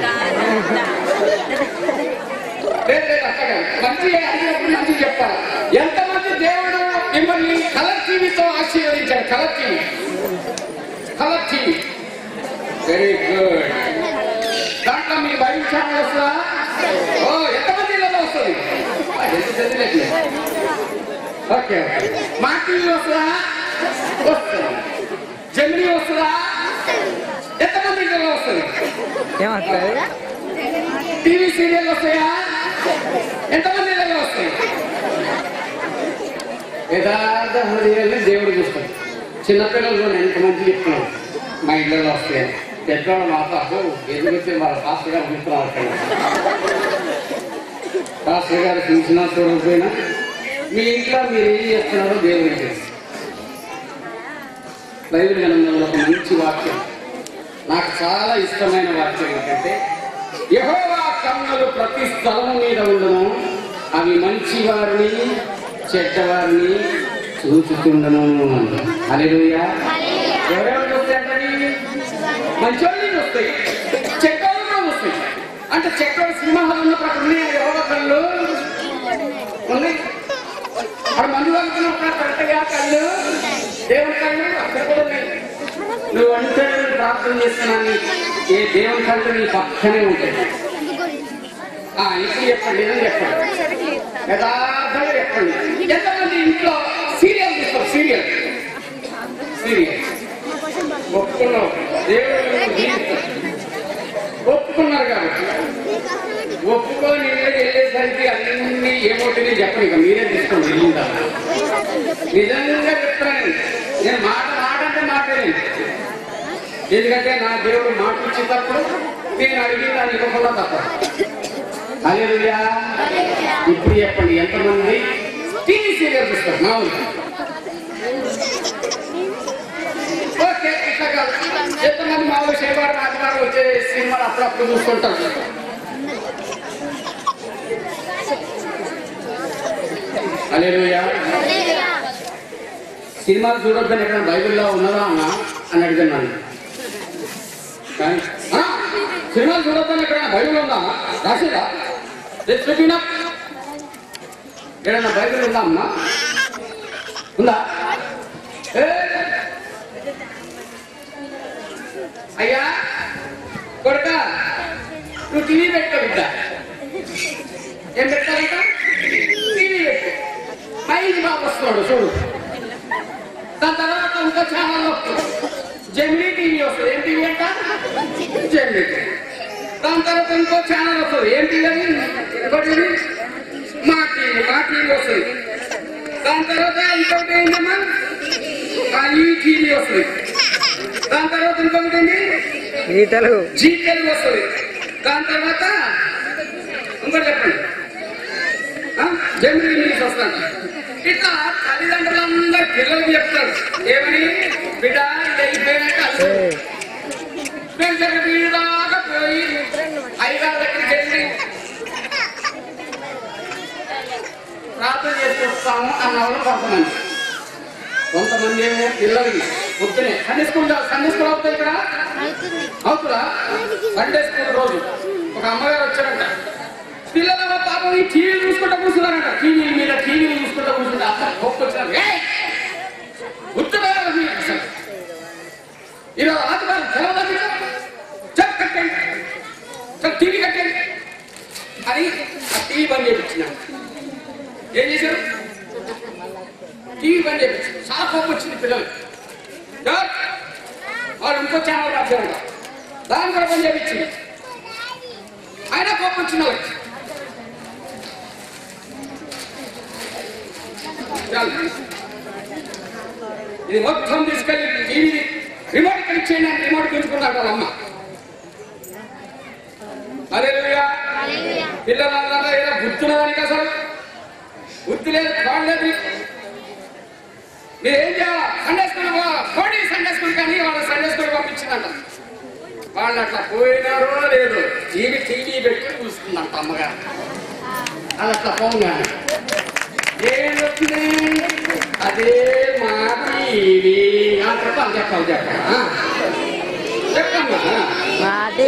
[SPEAKER 2] లేదు లేదు అక్క కాదు. మంచి అడిగినప్పుడు మంచి చెప్తారు ఎంతమంది దేవుడు మిమ్మల్ని కలర్ టీవీతో ఆశీర్వదించాడు colour TV colour TV very good దాంట్లో మీ బైబిల్ ఛానల్ వస్తుందా ఓ ఎంతమంది ఇళ్ళలో వస్తుంది ఆ, ఎంత చదివినట్లే ఓకే ఓకే మా టీవీ వస్తుందా వస్తుంది జమినీ వస్తుందా ఎంతమంది ఇళ్ళలో వస్తుంది
[SPEAKER 3] ఏమవుతుంది
[SPEAKER 2] టీవీ సీరియల్ వస్తాయా ఎంతమంది ఇళ్ళలో వస్తాయి యథార్థ హృదయాన్ని దేవుడు చూస్తాడు చిన్నపిల్లలు కూడా ఎంత మంచి చెప్తున్నాడు మా ఇళ్ళలో వస్తాయి పెద్దవాళ్ళు మాత్రం అబ్బో ఎందుకు వచ్చి వాళ్ళ పాస్టర్ గారు చూస్తున్నారు అక్కడ పాస్టర్ గారు చూసినా చూడకపోయినా మీ ఇంట్లో మీరు ఏం చేస్తున్నారో దేవుడికి తెలుసు బైబిల్ గ్రంథంలో ఒక మంచి వాక్యం నాకు చాలా ఇష్టమైన వాక్యం ఏంటంటే యెహోవా కన్నులు ప్రతి స్థలం మీద ఉండను అవి మంచి వారిని చెడ్డవారిని చూచుతుండను అలెలుయా ఎవరెవరికి వస్తాయంటవి మంచోళ్ళని వస్తాయి చెడ్డవాళ్ళు కూడా వస్తాయి అంటే చెడ్డ సింహాలు ఉన్న ప్రకృతి యెహోవా కళ్ళు ఉన్నాయి అక్కడ మందు వాళ్ళు కరెక్ట్గా కళ్ళు దేవుని కళ్ళు అక్కడ కూడా ఉన్నాయి నువ్వు అంటే ప్రార్థన చేస్తున్నాను ఏ దేవుని కళ్ళు నీ పక్కనే ఉంటాయి ఆ, ఇప్పుడు చెప్పండి నిజం చెప్పండి యథార్థంగా చెప్పండి ఎంతమంది ఇంట్లో సీరియల్ చూస్తారు సీరియల్ సీరియల్ ఒప్పుకున్నావు దేవుడు నిన్ను దీవిస్తాడు. ఒప్పుకున్నారు కాబట్టి ఒప్పుకొని ఇళ్ళకి వెళ్ళేసరికి అన్ని ఏమవుతుంది చెప్పండి ఇక మీరే తీసుకోండి వెళ్ళిందా నిజంగా చెప్తాను నేను మాట మాట అంటే మాట్లాడేది ఎందుకంటే నా దేవుడు మాట ఇచ్చేటప్పుడు నేను అడిగి దాన్ని ఇవ్వకుండా తప్ప అలేలుయా ఇప్పుడు చెప్పండి ఎంతమంది టీవీ సీరియల్ చూస్తారు మామూలుగా ఓకే ఇట్లా కాదు ఎంతమంది మామూలు శనివారం ఆదివారం వచ్చే సినిమాలు అప్పుడప్పుడు చూస్తుంటారు అలేలుయా సినిమాలు చూడొద్దని ఎక్కడ బైబిల్లో ఉన్నదా అన్న అని అడిగాను కానీ ఆ, సినిమాలు చూడొద్దని ఎక్కడ బైబిల్ ఉందా అమ్మా? రాసిందా లేదు చూపినా ఏదన్నా బైబిల్ ఉందా అమ్మా ఉందా ఏ? అయ్యా కొడుక నువ్వు టీవీ పెట్టుకో బిడ్డ ఏం పెట్టాలంట టీవీ పెట్టు పైకి బాబు వస్తున్నాడు చూడు దాని తర్వాత ఇంకో ఛానల్ జెమినీ టీవీ వస్తుంది ఏం టీవీ అంట జెమినీ టీవీ దాని తర్వాత ఇంకో ఛానల్ వస్తుంది ఏం టీవీ అది ఇంకోటి ఏది? మా టీవీ మా టీవీ వస్తుంది దాని తర్వాత ఇంకొకటి ఏంటమ్మా ఆ ఈ టీవీ వస్తుంది దాని తర్వాత ఇంకొకటి ఏంటి
[SPEAKER 3] ఈ తెలుగు
[SPEAKER 2] జీ తెలుగు వస్తుంది దాని తర్వాత ఇంకోటి చెప్పండి జమిని న్యూస్ వస్తాను ఇట్లా తల్లిదండ్రులందరూ పిల్లలకి చెప్తారు ఏమని బిడ్డ ఇది అయిపోయినాక అసలు మేము సరే వీడి దాకా పోయి అయ్యగారి దగ్గరికి వెళ్ళి ప్రార్థన చేసుకొస్తాము అన్న వాళ్ళు కొంతమంది కొంతమంది ఏమో పిల్లలకి పొద్దునే సండే స్కూల్ సండే స్కూల్ అవుతుంది ఇక్కడ అవుతుందా సండే స్కూల్ రోజు ఒక అమ్మగారు వచ్చారంట పిల్లల పాపం ఈ టీవీ చూసుకుంటా కూర్చున్నారంట టీవీ మీద టీవీ చూసుకుంటా కూర్చుంటే అసలు గొప్ప వచ్చారు "ఏయ్! ఉత్తరాలు మీ అసలు ఈరోజు ఆదివారం సెలవుదా మీకు? చెప్ కట్టండి చెప్ టీవీ కట్టండి అని ఆ టీవీ బంద్ చేయించినాను ఏం చేశారు టీవీ బంద్ చేయించారు చాలా కోపం వచ్చింది పిల్లలు "సార్, వాళ్ళు ఇంకో ఛానల్ రాశారంట దాన్ని కూడా బంద్ చేయించింది ఆయన కోపం వచ్చిన వాళ్ళకి చాలు. ఇది మొత్తం తీసుకెళ్ళి టీవీ రిమోట్ కనెక్ట్ చేయండి అని రిమోట్ పెంచుకున్నాడు వాళ్ళ అమ్మ అదే పిల్లలందరూ ఏదో గుర్తున్నదానికి అసలు గుర్తు లేదు కాడలేదు మీరు ఏం చేయాలి సండే స్కూల్ కోడి సండే స్కూల్ కానీ వాళ్ళ సండే స్కూల్ పంపించిందంట వాళ్ళు అట్లా పోయినారో లేదో టీవీ టీవీ పెట్టి చూస్తుందంట అమ్మగారు అది అట్లా పోగానే ఏం వచ్చింది అదే మా టీవీ ఆ చెప్పాలి చెప్పాలి చెప్పాలి ఆ. చెప్పమ్మా
[SPEAKER 3] మాది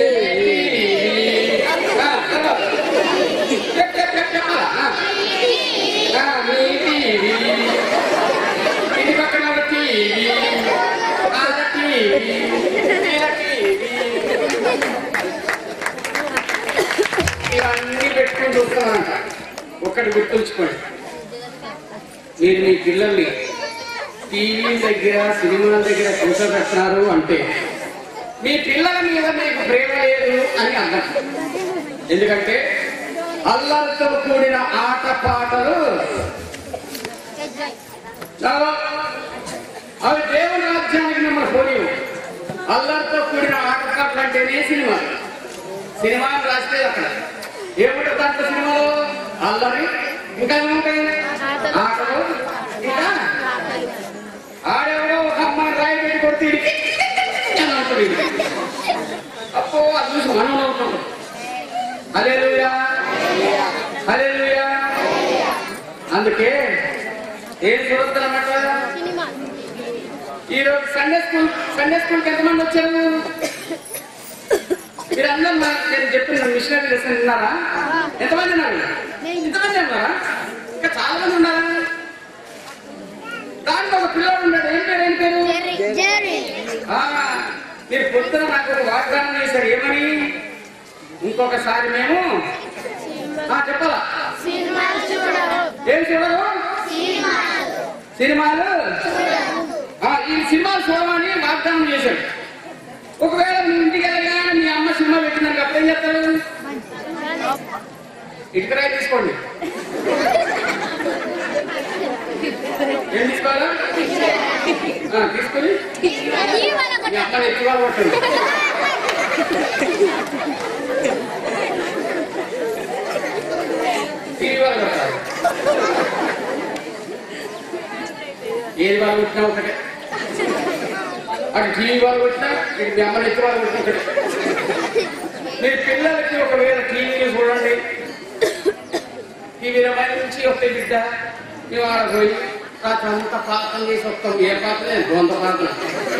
[SPEAKER 2] ఆ, తర్వాత. చెప్ చెప్ చెప్ చెప్పాలా ఆ. ఆ, మీ టీవీ ఇంటి పక్కన ఉన్న టీవీ వాళ్ళ టీవీ వీళ్ళ టీవీ ఇవన్నీ పెట్టుకొని చూస్తున్నానంట ఒక్కటి గుర్తుంచుకోండి మీరు మీ పిల్లల్ని టీవీ దగ్గర సినిమాల దగ్గర కూర్చోబెడుతున్నారు అంటే మీ పిల్లల మీద మీకు ప్రేమ లేదు అని అర్థం ఎందుకంటే అల్లరితో కూడిన ఆట పాటలు చాలా అవి దేవుని రాజ్యానికి మిమ్మల్ని పోనీ అల్లరితో కూడిన ఆట పాటలు అంటేనే సినిమా సినిమా అని రాస్తే అక్కడ ఏముంటుంది దాంట్లో సినిమాలో అల్లరి ఇంకా ఏముంటాయి ఆటలు ఇంకా ఆడెవడో ఒక అమ్మాయి రాయి పెట్టి కొడుతున్నాడు ఏం చూడొద్దన్నమాట ఈరోజు సండే స్కూల్ సండే స్కూల్కి ఎంతమంది వచ్చారు మీరు అందరూ నాకు నేను చెప్పిన మిషనరీ లెసన్ విన్నారా ఎంతమంది ఉన్నారు ఎంతమంది ఉన్నారా ఇంకా చాలా మంది ఉన్నారా దాంట్లో ఒక పిల్లవాడు ఉన్నాడు ఏం పేరు ఏం పేరు ఆ, మీరు పొద్దున నాకు ఒక వాగ్దానం చేశారు ఏమని ఇంకొకసారి మేము ఆ, చెప్పాలా ఏం చూడరు సినిమాలు ఆ, ఈ సినిమాలు చూడమని వాగ్దానం చేశాడు ఒకవేళ మీ ఇంటికి వెళ్ళగానే మీ అమ్మ సినిమా పెట్టినాక అప్పుడు ఏం చేస్తారు ఇటుకరాయి తీసుకోండి ఏం తీసుకోవాలా ఆ, తీసుకొని మీ అమ్మని ఎక్కువ కొట్టండి టీవీ వాళ్ళు కొట్టాలి ఏది వాళ్ళు కొట్టినా ఒకటే అటు టీవీ వాళ్ళు కొట్టినా ఇటు మీ అమ్మని ఎక్కువ వాళ్ళు కొట్టినా ఒకటే మీరు పిల్లలకి ఒకవేళ టీవీని చూడండి టీవీలో బయట నుంచి వస్తే బిడ్డ మేము ఆడ పోయి రాత్రి అంతా ప్రార్థన చేసి వస్తాం ఏ ప్రార్థన లేదు గొంత ప్రార్థన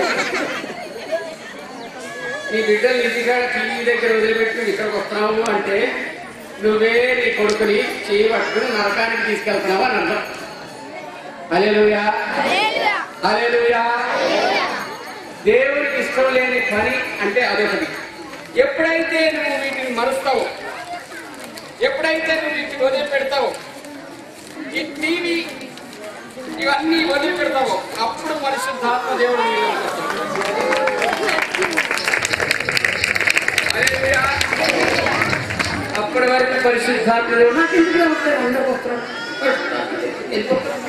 [SPEAKER 2] నీ బిడ్డలు ఇంటికాడ టీవీ దగ్గర వదిలిపెట్టి నువ్వు ఇక్కడికి వస్తున్నావు అంటే నువ్వే నీ కొడుకుని చేయి పట్టుకుని నరకానికి తీసుకెళ్తున్నావు అని అర్థం హల్లెలూయా హల్లెలూయా దేవుడికి ఇష్టం లేని పని అంటే అదొకటి ఎప్పుడైతే నువ్వు వీటిని మరుస్తావో ఎప్పుడైతే నువ్వు వీటిని వదిలిపెడతావో ఈ టీవీ ఇవన్నీ వదిలిపెడతావో అప్పుడు పరిశుద్ధాత్మ దేవుడు నీలో ఉంటాడు. హల్లెలూయా. అప్పటి వరకు పరిశుద్ధాత్మ దేవుడు నాకు ఎందుకు వస్తారు అందరికి వస్తారు ఎందుకు వస్తారు?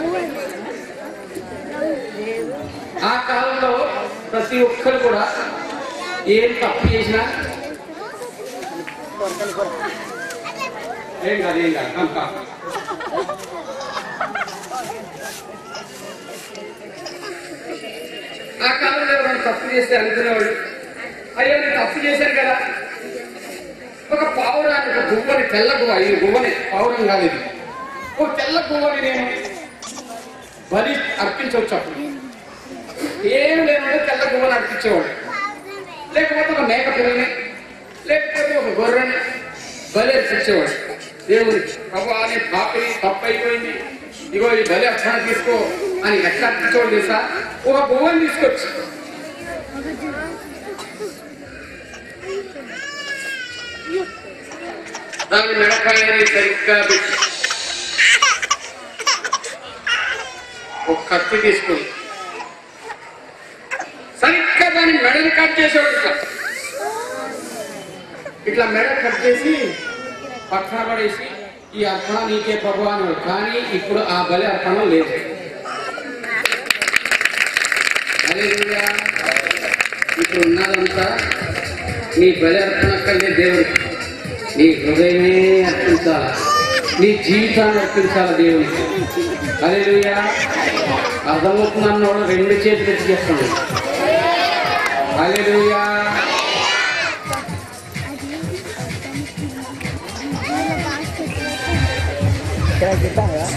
[SPEAKER 2] ఆ కాలంలో ప్రతి ఒక్కరు కూడా ఏం తప్పు చేసినా ఏం కాదు ఏం కాదు కమ్ కమ్. ఆ కాలంలో ఎవరైనా తప్పు చేస్తే అనుకునేవాడు అయ్యో నేను తప్పు చేశాను కదా ఒక పావురాన్ని ఒక గువ్వని తెల్ల గువ్వ ఇది గువ్వని పావురం కాదు ఇది ఒక తెల్ల గువ్వని నేను బలి అర్పించవచ్చు అప్పుడు ఏం లేకుండా తెల్ల గువ్వని అర్పించేవాడు లేకపోతే ఒక మేక పిల్లని లేకపోతే ఒక గొర్రెని బలి అర్పించేవాడు దేవుని ప్రభు అని పాపిని తప్పు అయిపోయింది ఇగో ఈ బలి అర్పణ తీసుకో అని ఎట్లా అర్పించేవాడు తెలుసా ఒక గువ్వని తీసుకొచ్చి దాని మెడకాయని సరిగ్గా పెట్టి ఒక కత్తి తీసుకుని సరిగ్గా దాని మెడని కట్ చేసేవాడు ఇట్లా ఇట్లా మెడ కట్ చేసి పక్కన పడేసి ఈ అర్పణ నీకే ప్రభు అన్నాడు కానీ ఇప్పుడు ఆ బలి అర్పణ లేదు హల్లెలూయా. ఇప్పుడు ఉన్నదంతా నీ బలి అర్పణ కలిగే దేవుడికి నీ హృదయమే అర్పించాలి నీ జీవితాన్ని అర్పించాలి దేవునికి హల్లెలూయా అర్థమవుతుందన్నోడు రెండు చేతులు ఎత్తి చేస్తాడు హల్లెలూయా
[SPEAKER 3] ఇక్కడ చెప్పాను కదా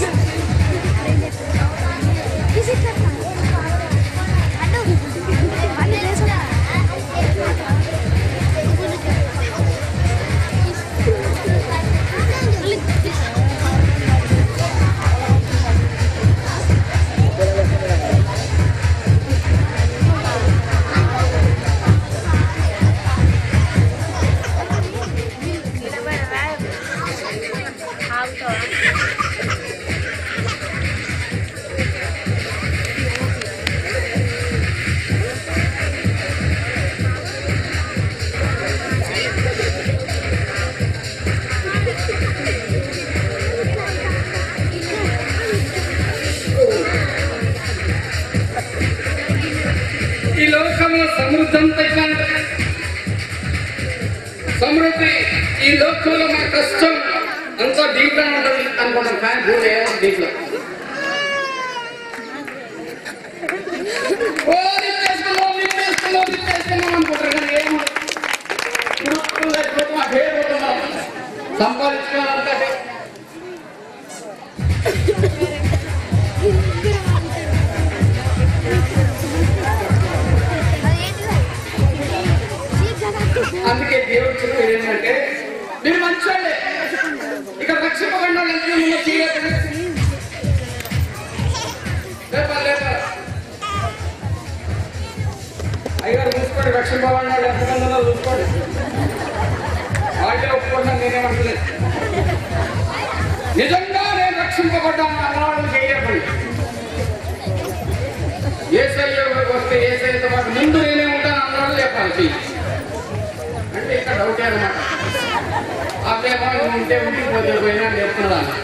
[SPEAKER 2] ఈ లోకంలో సమృద్ధి అంతా ఇట్లా ఉంటుంది. సమృద్ధి ఈ లోకంలో మన కష్టం అంతా దీంట్లో ఉంటుంది అనుకుంటాం కానీ భూమి ఏమో దీంట్లో ఓ నిప్పేసుకున్నాం నిప్పేసుకున్నాం నిప్పేసుకున్నాం అనుకుంటారు కానీ ఏమో ఇప్పుడు లేకపోతే మా పేరు పోతున్నాం సంపాదించుకోవాలంటే రక్షింపబడిన వాళ్ళు ఎంతమంది ఉన్నారో చూసుకోండి వాళ్ళే ఒప్పుకుంటాను నేనేమంటలేదు నిజంగా నేను రక్షింపబడ్డాను అన్నవాళ్ళు చేయకండి ఏసయ్య వస్తే ఏసయ్యతో పాటు ముందు నేనే ఉంటాను అన్నవాళ్ళు చెప్పాలి చెయ్యి అంటే ఇక్కడ డౌటే అనమాట అవేమో ఉంటే ఉంటే పోతే పోయినా చెప్తున్నాను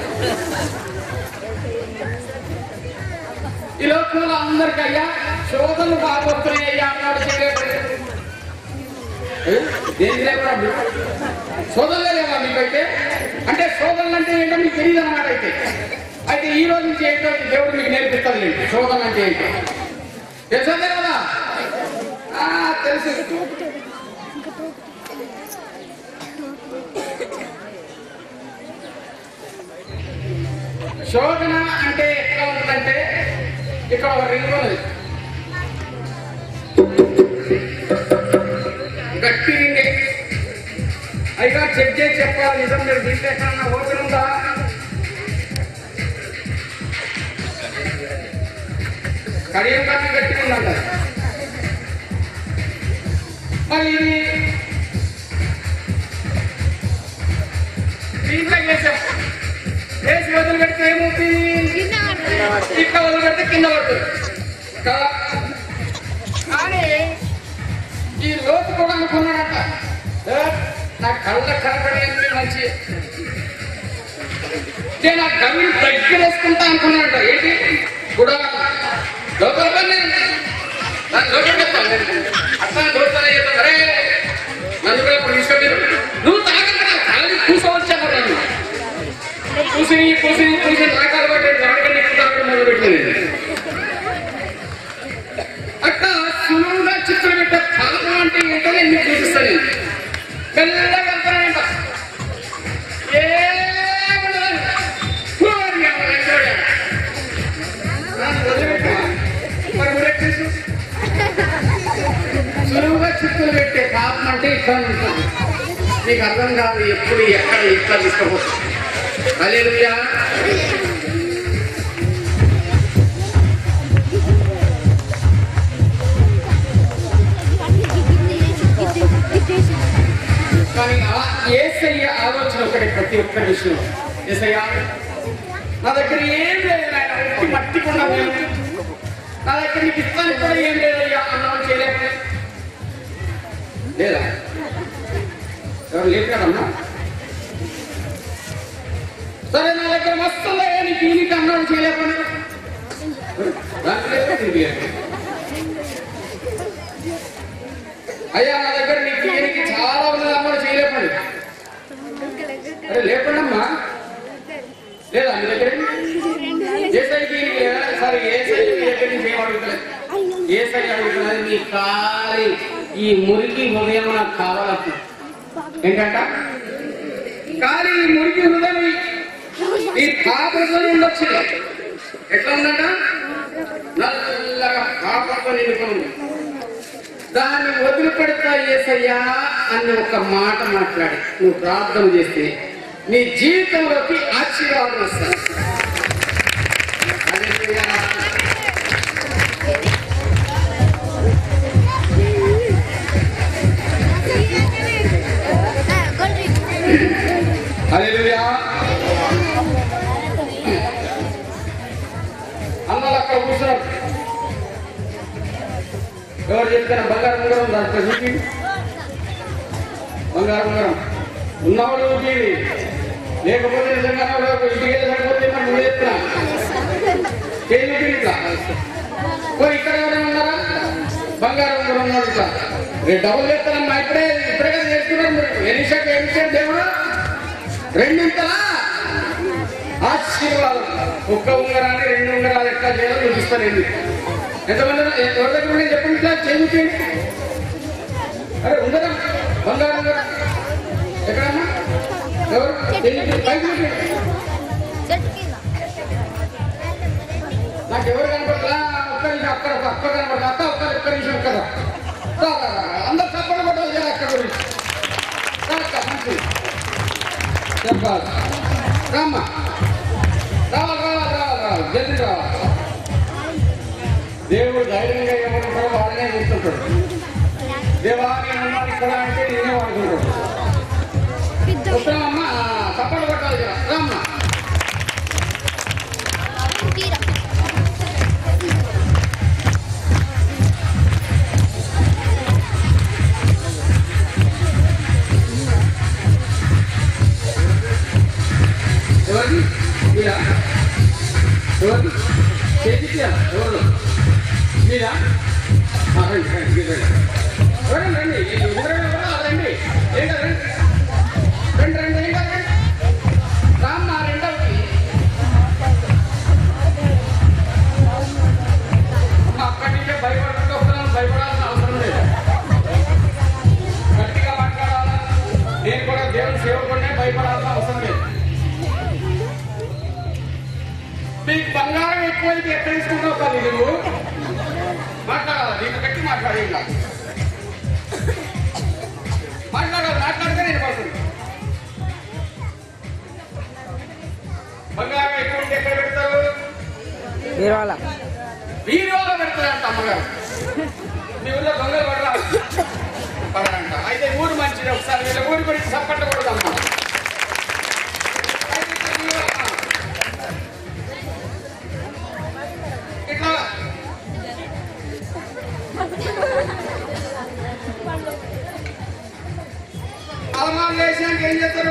[SPEAKER 2] ఈ లోకంలో అందరికి అయ్యా శోధనలు బాగొస్తున్నాయి అయ్యా అన్నాడు చేయలేదు దేని లేకుండా శోధనలే లేవా మీకైతే అంటే శోధనలు అంటే ఏంటో మీకు తెలియదు అన్నమాట అయితే అయితే ఈ రోజు నుంచి ఏంటో దేవుడు మీకు నేర్పిస్తాను లేదు శోధన అంటే ఏంటో తెలుసా కదా ఆ, తెలుసు శోధన అంటే ఎట్లా ఉంటుందంటే ఇక్కడ ఒక రింగ్ ఉన్నది గట్టి రింగే అయిగా చెక్ చేసి చెప్పాలి నిజం మీరు దీంట్లో ఎక్కడన్నా ఓపెన్ ఉందా కడియం కన్నా గట్టిగా ఉందంట మరి ఇది దీంట్లో వేసాం వేసి వదిలి పెడితే ఏమవుతుంది ఇక్కడ వదిలి పెడితే కింద పడుతుంది కదా కానీ ఈ లోతు కూడా అనుకున్నాడంట "ఏ, నా కళ్ళ కనపడేది మంచి నేను ఆ గవిని దగ్గర వేసుకుంటా అనుకున్నాడంట ఏంటి కూడా లోపల పని నన్ను లోపల పెడతాను నేను. అట్లా లోపల చేద్దాం. అరే నన్ను కూడా ఇప్పుడు తీసుకెళ్ళి నువ్వు తాగండి కళ్ళని కూర్చోవచ్చాను నన్ను చూసి చూసి చూసి నాకు అలవాటు నాకంటే ఎక్కువ తాగడం మొదలుపెట్టింది అట్లా సులువుగా చిత్రం పెట్టే పాపం అంటే ఏంటో నేను మీకు చూపిస్తాను నేను. మెల్లగా వెళ్తానంట ఏముండదు. పోనీ అమ్మ లెక్కలోడా. నన్ను వదిలిపెట్టా. మరి ఊరెక్కేసు. సులువుగా చిత్తులు పెట్టే పాపం అంటే ఇట్లా ఉంటుంది నీకు అర్థం కాదు ఎప్పుడు ఎక్కడ ఇట్లా తీసుకోవచ్చు హల్లెలూయా కానీ ఆ ఏసయ్య ఆలోచన ఒకటి ప్రతి ఒక్క విషయం ఏసయ్య నా దగ్గర ఏం లేదు నాయన ఒట్టి మట్టి కొండ నేను నా దగ్గర నీకు ఇస్తానికి కూడా ఏం లేదయ్యా అన్నావు చేయలేక లేదా ఎవరు లేదు కదమ్మా సరే నా దగ్గర మస్తు ఉన్నాయా నీకు ఈయనకి అన్నాడు చేయలేకపోయినా దాంట్లో లేదు తిరిగి అయ్యా నా దగ్గర నీకు ఈయనకి చాలా ఉన్నది అమ్మడు చేయలేపండి అరే లేపండమ్మా లేదా మీ దగ్గర ఏ సైకి సరే ఏ సైకి మీ దగ్గర నుంచి ఏం అడుగుతలేదు ఏ సైకి అడుగుతున్నది మీ కాలి ఈ మురికి హృదయం నాకు కావాలకు ఏంటంట కాలి ఈ మురికి హృదయం ఈ పాపతో ఉండొచ్చు ఎట్లా ఉందంట నల్లగా పాపతో నిండుకొని ఉంది దాన్ని వదిలిపెడతా ఏసయ్యా అని ఒక మాట మాట్లాడి నువ్వు ప్రార్థన చేస్తే నీ జీవితంలోకి ఆశీర్వాదం వస్తుంది హల్లెలూయా. హల్లెలూయా. అన్నలు అక్కడ కూర్చున్నారు ఎవరు చెప్తారు బంగారం ఉంగరం దాంట్లో చూపి బంగారం ఉంగరం ఉన్నవాడు చూపి లేకపోతే నిజంగా ఇంటికి వెళ్ళకపోతే మనం ముందు చెప్తున్నా చేయి చూపి ఇట్లా ఓ ఇక్కడ ఎవరైనా ఉన్నారా బంగారం ఉంగరం ఉన్నాడు ఇట్లా రేపు డబ్బులు చెప్తానమ్మా ఇప్పుడే ఇప్పుడే కదా చేస్తున్నారు మీరు ఎన్ని షాట్ ఎన్ని షాట్ దేవుడు రెండింతలా ఆశీర్వాదం ఒక్క ఉంగరాన్ని రెండు ఉంగరాలు ఎట్లా చేయాలో చూపిస్తాను ఏంటి ఎంతమంది ఉన్నారు? ఎవరి దగ్గర ఉన్నాయి చెప్పండి ఇట్లా చేయించండి అరే ఉంగరం బంగారు ఉంగరం ఎక్కడమ్మా ఎవరు చేయించండి పైకి చూపించండి నాకు ఎవరు కనపడలా ఒక్క నిమిషం అక్కడ ఒక అక్క కనపడలా అక్క ఒక్క ఒక్క నిమిషం అక్కడ రా, రా, రా. అందరు చప్పలు కొట్టాలి కదా అక్క గురించి రా అక్క, మంచిది. చెప్పాలి రామ్మా రావాలి రావాలి రావాలి రావాలి జల్దీ రావాలి దేవుడు ధైర్యంగా ఏమంటాడో వాళ్ళనే చూస్తుంటాడు దేవా నేను ఉన్నాను ఇక్కడ అంటే నేనే వాడుకుంటాను వస్తున్నామమ్మా తప్పలు కొట్టాలి కదా రామ్మా ఎవరిది మీరా ఎవరిది చేతికి ఎవరు మీరా ఆ, రండి రండి మీరు రండి రండి రండి ఈ ఊరేగింపు కూడా రండి ఏం కాదు రండి రండి రండి ఏం కాదు రండి రామ్మా రెండవది అమ్మ, అక్కడి నుంచే భయపడుతూ వస్తున్నాను భయపడాల్సిన అవసరం లేదు గట్టిగా మాట్లాడాలా నేను కూడా దేవుని సేవకుడినే భయపడాల్సిన అవసరం లేదు మీకు బంగారం ఎక్కువైతే ఎక్కడ తీసుకుంటావు కానీ నువ్వు మాట్లాడాలి నీకు గట్టి మాట్లాడి ఇంకా మాట్లాడాలి మాట్లాడితే నేను పడుతుంది బంగారం ఎక్కువ ఉంటే ఎక్కడ పెడతారు
[SPEAKER 3] బీరువాల
[SPEAKER 2] వీడియోలో పెడతారంట అమ్మగారు మీ ఊళ్ళో దొంగలు పడరా పడరంట అయితే ఊరు మంచిది ఒకసారి వీళ్ళ ఊరి గురించి చప్పట్టకూడదు అమ్మ అయితే ఇక్కడ వీడియో- ఇట్లా అలమాలు వేసాక ఏం చేస్తారు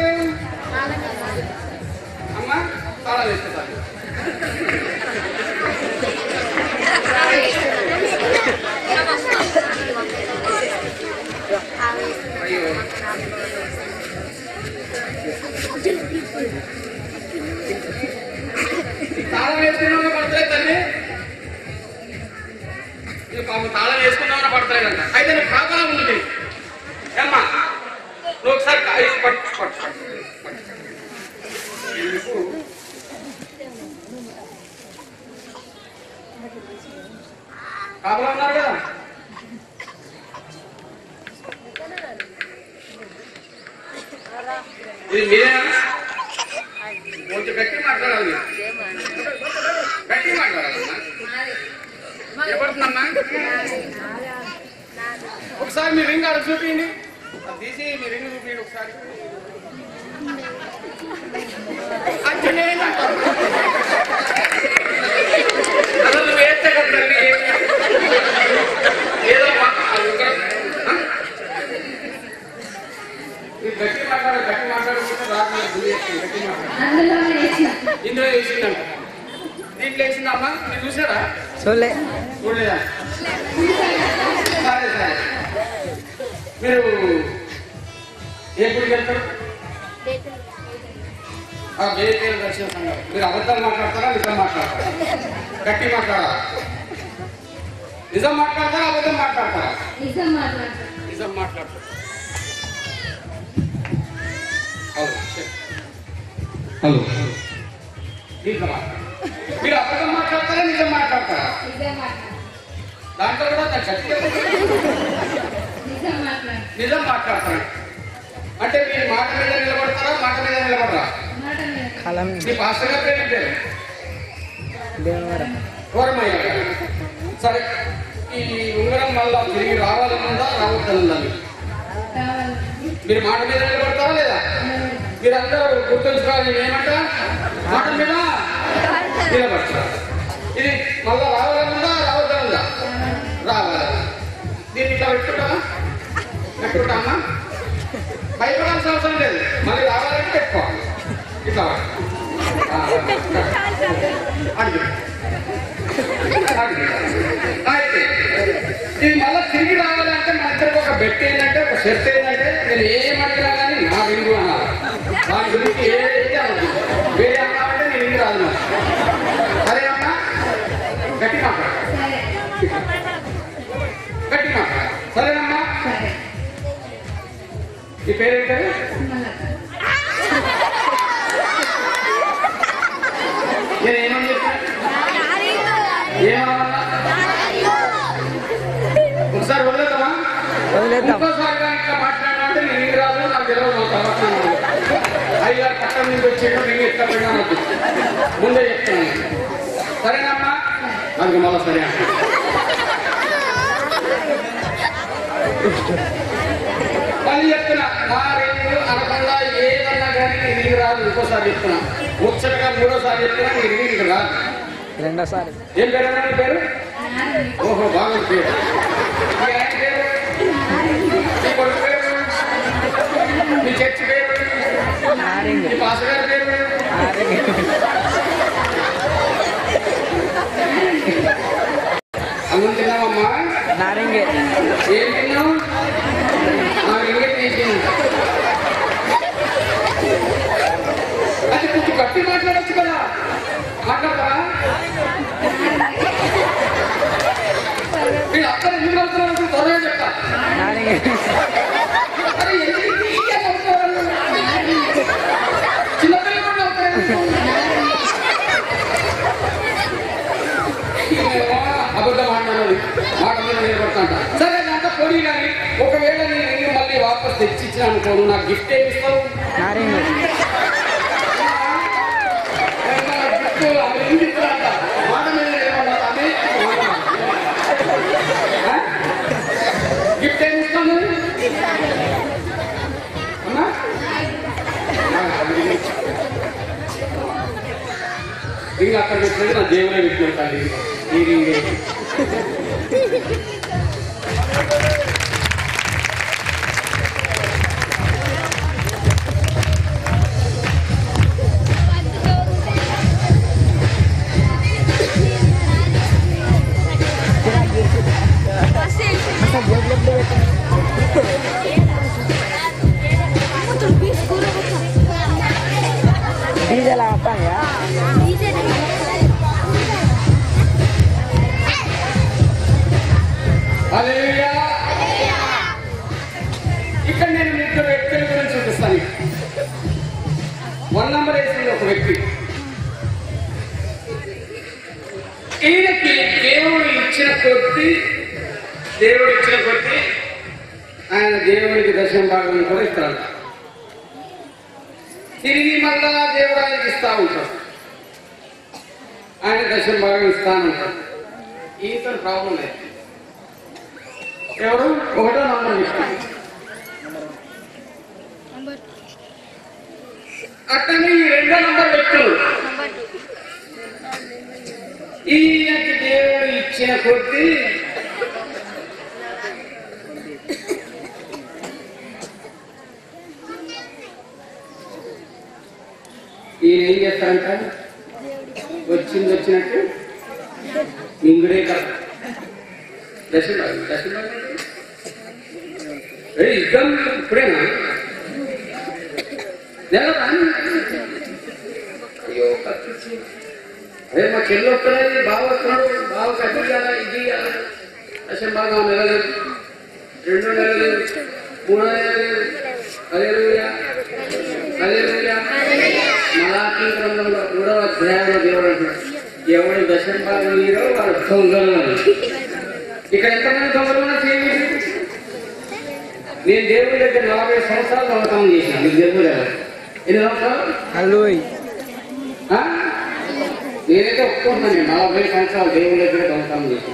[SPEAKER 2] అమ్మ తాళాలు వేస్తారు అయ్యో తాళం వేసుకున్నామో పడతలేదు తల్లి ఇది పాపం తాళం వేసుకున్నామో పడతలేదంట అయితే నువ్వు కాపలా ఉంది నీకు. ఏమ్మా నువ్వు ఒకసారి కా- ఇది పట్టు పట్టు పట్టు పట్టు. ఎందుకు? కాపలా ఉన్నారు కదా ఇది మీరేనా కొంచెం గట్టి మాట్లాడాలి గట్టి మాట్లాడాలమ్మా వినపడుతుందమ్మా ఒకసారి మీ రింగ్ ఆడ చూపించండి అది తీసి మీ రింగ్ చూపించండి ఒకసారి అది నేనంటాను. అసలు నువ్వు వేస్తే కదా తల్లి. ఏదో మా- అది ఒక- ఆ? మీరు గట్టి మాట్లాడాలి గట్టి మాట్లాడుకుంటే రాదు నాకు గురి చేస్తుంది. గట్టి మాట్లాడాలి ఇందులో వేసిందంట దీంట్లో వేసిందమ్మా మీరు చూసారా
[SPEAKER 3] చూడలే
[SPEAKER 2] చూడలేదా సరే సరే మీరు ఏ గుడికి వెళ్తారు ఆ వేరే దర్శన సంఘం మీరు అబద్ధాలు మాట్లాడతారా నిజం మాట్లాడతారా గట్టి మాట్లాడాలా నిజం మాట్లాడతారా అబద్ధం మాట్లాడతారా
[SPEAKER 4] నిజం మాట్లాడతాను
[SPEAKER 2] నిజం మాట్లాడతారు హలో చెప్పు.
[SPEAKER 5] హలో
[SPEAKER 2] నిజం మాట్లాడతారు మీరు అబద్ధం మాట్లాడతారా నిజం మాట్లాడతారా
[SPEAKER 4] నిజం మాట్లాడతాను
[SPEAKER 2] దాంట్లో కూడా నాకు గట్టిగా
[SPEAKER 4] నిజం మాట్లాడతాను
[SPEAKER 2] నిజం మాట్లాడతారు అంటే మీరు మాట మీద నిలబడతారా మాట మీద నిలబడరా
[SPEAKER 4] మాట మీద
[SPEAKER 3] కలం
[SPEAKER 2] మీ పాస్టర్ గారు పేరు ఏం పేరు
[SPEAKER 3] భీమవరం
[SPEAKER 2] కోరమయ్య గారు. సరే ఈ ఉంగరం మళ్ళా తిరిగి రావాలనుందా రావద్దనుందా మీకు?
[SPEAKER 4] కావాలి
[SPEAKER 2] మీరు మాట మీద నిలబడతారా లేదా మీరు అందరూ గుర్తుంచుకోవాలి ఏమంట మాట మీద నిలబడతారు ఇది మళ్ళా రావాలనుందా రావద్దనుందా రావాలి దీన్ని ఇట్లా పెట్టుకుంటామా పెట్టుకుంటామా భయపడాల్సిన అవసరం లేదు మళ్ళీ రావాలంటే పెట్టుకోవాలి ఇట్లా ఆ, అడిగి అయితే ఇది మళ్ళీ తిరిగి రావాలంటే మన ఇద్దరికి ఒక బెట్ ఏంటంటే ఒక షర్ట్ ఏంటంటే నేను ఏమడిగినా కానీ నా రింగు అనాలి దాని గురించి ఏదైతే అనొద్దు వేరే అన్నామంటే నేను రింగు రాదు నాకు సరే అమ్మా గట్టి మాట్లాడు
[SPEAKER 4] సరే
[SPEAKER 2] గట్టి మాట్లాడు సరేనమ్మా
[SPEAKER 4] సరే
[SPEAKER 2] ఈ పేరేంటారు
[SPEAKER 4] సుమలత
[SPEAKER 2] నేను ఏమని చెప్పాను ఏమన్నా ఒకసారి వదిలేద్దామా
[SPEAKER 3] వదిలేద్దాం
[SPEAKER 2] ఇంకోసారి కానీ ఇట్లా మాట్లాడాలంటే నేను ఇంక రాదు నాకు తెలియదు తర్వాత అయ్యారు పక్కన నుంచి వచ్చేటప్పుడు నేను ఎట్లా పెట్టాను ముందే చెప్తాను సరేనమ్మా నాకు మళ్ళీ సరే అన్న. మళ్ళీ చెప్తున్నా నా రింగు అనకుండా ఏదన్నా కానీ నీ రింగు రాదు ఇంకోసారి చెప్తున్నా ముచ్చటగా మూడోసారి చెప్తున్నా నీ రింగు రాదు
[SPEAKER 3] రెండోసారి
[SPEAKER 2] ఏం పేరు అన్నా నీ పేరు ఓహో బాగుంది పేరు మీ ఆయన పేరు మీ కొడుకు పేరు మీ చర్చి పేరు
[SPEAKER 3] నారింగ్
[SPEAKER 2] మీ పాస్టర్ గారి పేరు
[SPEAKER 3] నారింగ్
[SPEAKER 2] అన్నం తిన్నావమ్మా
[SPEAKER 3] నారింగే
[SPEAKER 2] ఏం తిన్నావు ఆ రింగే తీసింది అది కొంచెం గట్టి మాట్లాడచ్చు కదా మాట్లాడతారా వీళ్ళు అక్కడ ఎందుకు అవుతున్నారు త్వరగా చెప్తా
[SPEAKER 3] నారింగే
[SPEAKER 2] అరే ఎందుకు తీయగా అవుతున్నారు? చిన్నపిల్లలు కూడా అవుతారు అబద్ధం ఆడినాను మాట మీద నిలబడుతుంట సరే నాతో పొడి కానీ ఒకవేళ నేను రింగు మళ్ళీ వాపస్ తెచ్చిచ్చిన అనుకోను నాకు గిఫ్ట్ ఏమి ఇస్తావు
[SPEAKER 3] నారింగ్
[SPEAKER 2] గిఫ్ట్ ఆమె రింగ్ ఇస్తారంట మాట మీద నిలబడ్డారు ఆమె ఆ? గిఫ్ట్ ఏమి ఇస్తాను అమ్మా రింగ్ అక్కడ పెట్టినది నా దేవుడే పెట్టిన తల్లి ఈ రింగ్
[SPEAKER 3] డీజల్ వస్తాయా
[SPEAKER 2] హల్లెలూయా. ఇక్కడ నేను ముగ్గురు వ్యక్తుల గురించి చూపిస్తాను వన్ నంబర్ వేసింది ఒక వ్యక్తి ఈయనకి దేవుడు ఇచ్చిన కొద్ది దేవుడు ఇచ్చిన కొద్ది ఆయన దేవుడికి దశమ భాగం కూడా ఇస్తాడు తిరిగి మళ్ళా దేవుడు ఆయనకి ఇస్తా ఉంటాడు ఆయన దశమ భాగం ఇస్తాను ఉంటాడు ఈతో ప్రాబ్లం లేదు ఎవరు ఒకటో నంబర్ వ్యక్తి అట్టని ఈ రెండో నంబర్ వ్యక్తులు ఈయనకి దేవుడు ఇచ్చిన కొద్దీ ఈయన ఏం చేస్తారంట వచ్చింది వచ్చినట్టు మింగుడే కదా దశభాగం దశభాగం ఏ యుద్ధం ఇప్పుడేనా నెల రాని అయ్యో కత్తిచ్చి అదే మా చెల్లి వస్తున్నాయి బావ వస్తున్నాడు బావ కత్తి ఇయ్యాలా ఇది ఇయ్యాలా దశభాగం నెల లేదు రెండో నెల లేదు మూడో నెల లేదు అదే అదే మలాఖీ గ్రంథంలో మూడవ అధ్యాయంలో దేవుడు అంటున్నాడు ఎవడు దశం భాగం నీరో వాడు దొంగలు అని. ఇక్కడ ఎంతమంది దొంగలు ఉన్నా చేయండి నేను దేవుడి దగ్గర నలభై సంవత్సరాలు దొంగతనం చేసిన మీకు తెలుసు కదా ఎన్ని సంవత్సరాలు
[SPEAKER 3] హల్లోయ్
[SPEAKER 2] ఆ? నేనైతే ఒప్పుకుంటున్నాను నలభై సంవత్సరాలు దేవుడి దగ్గర దొంగతనం చేసిన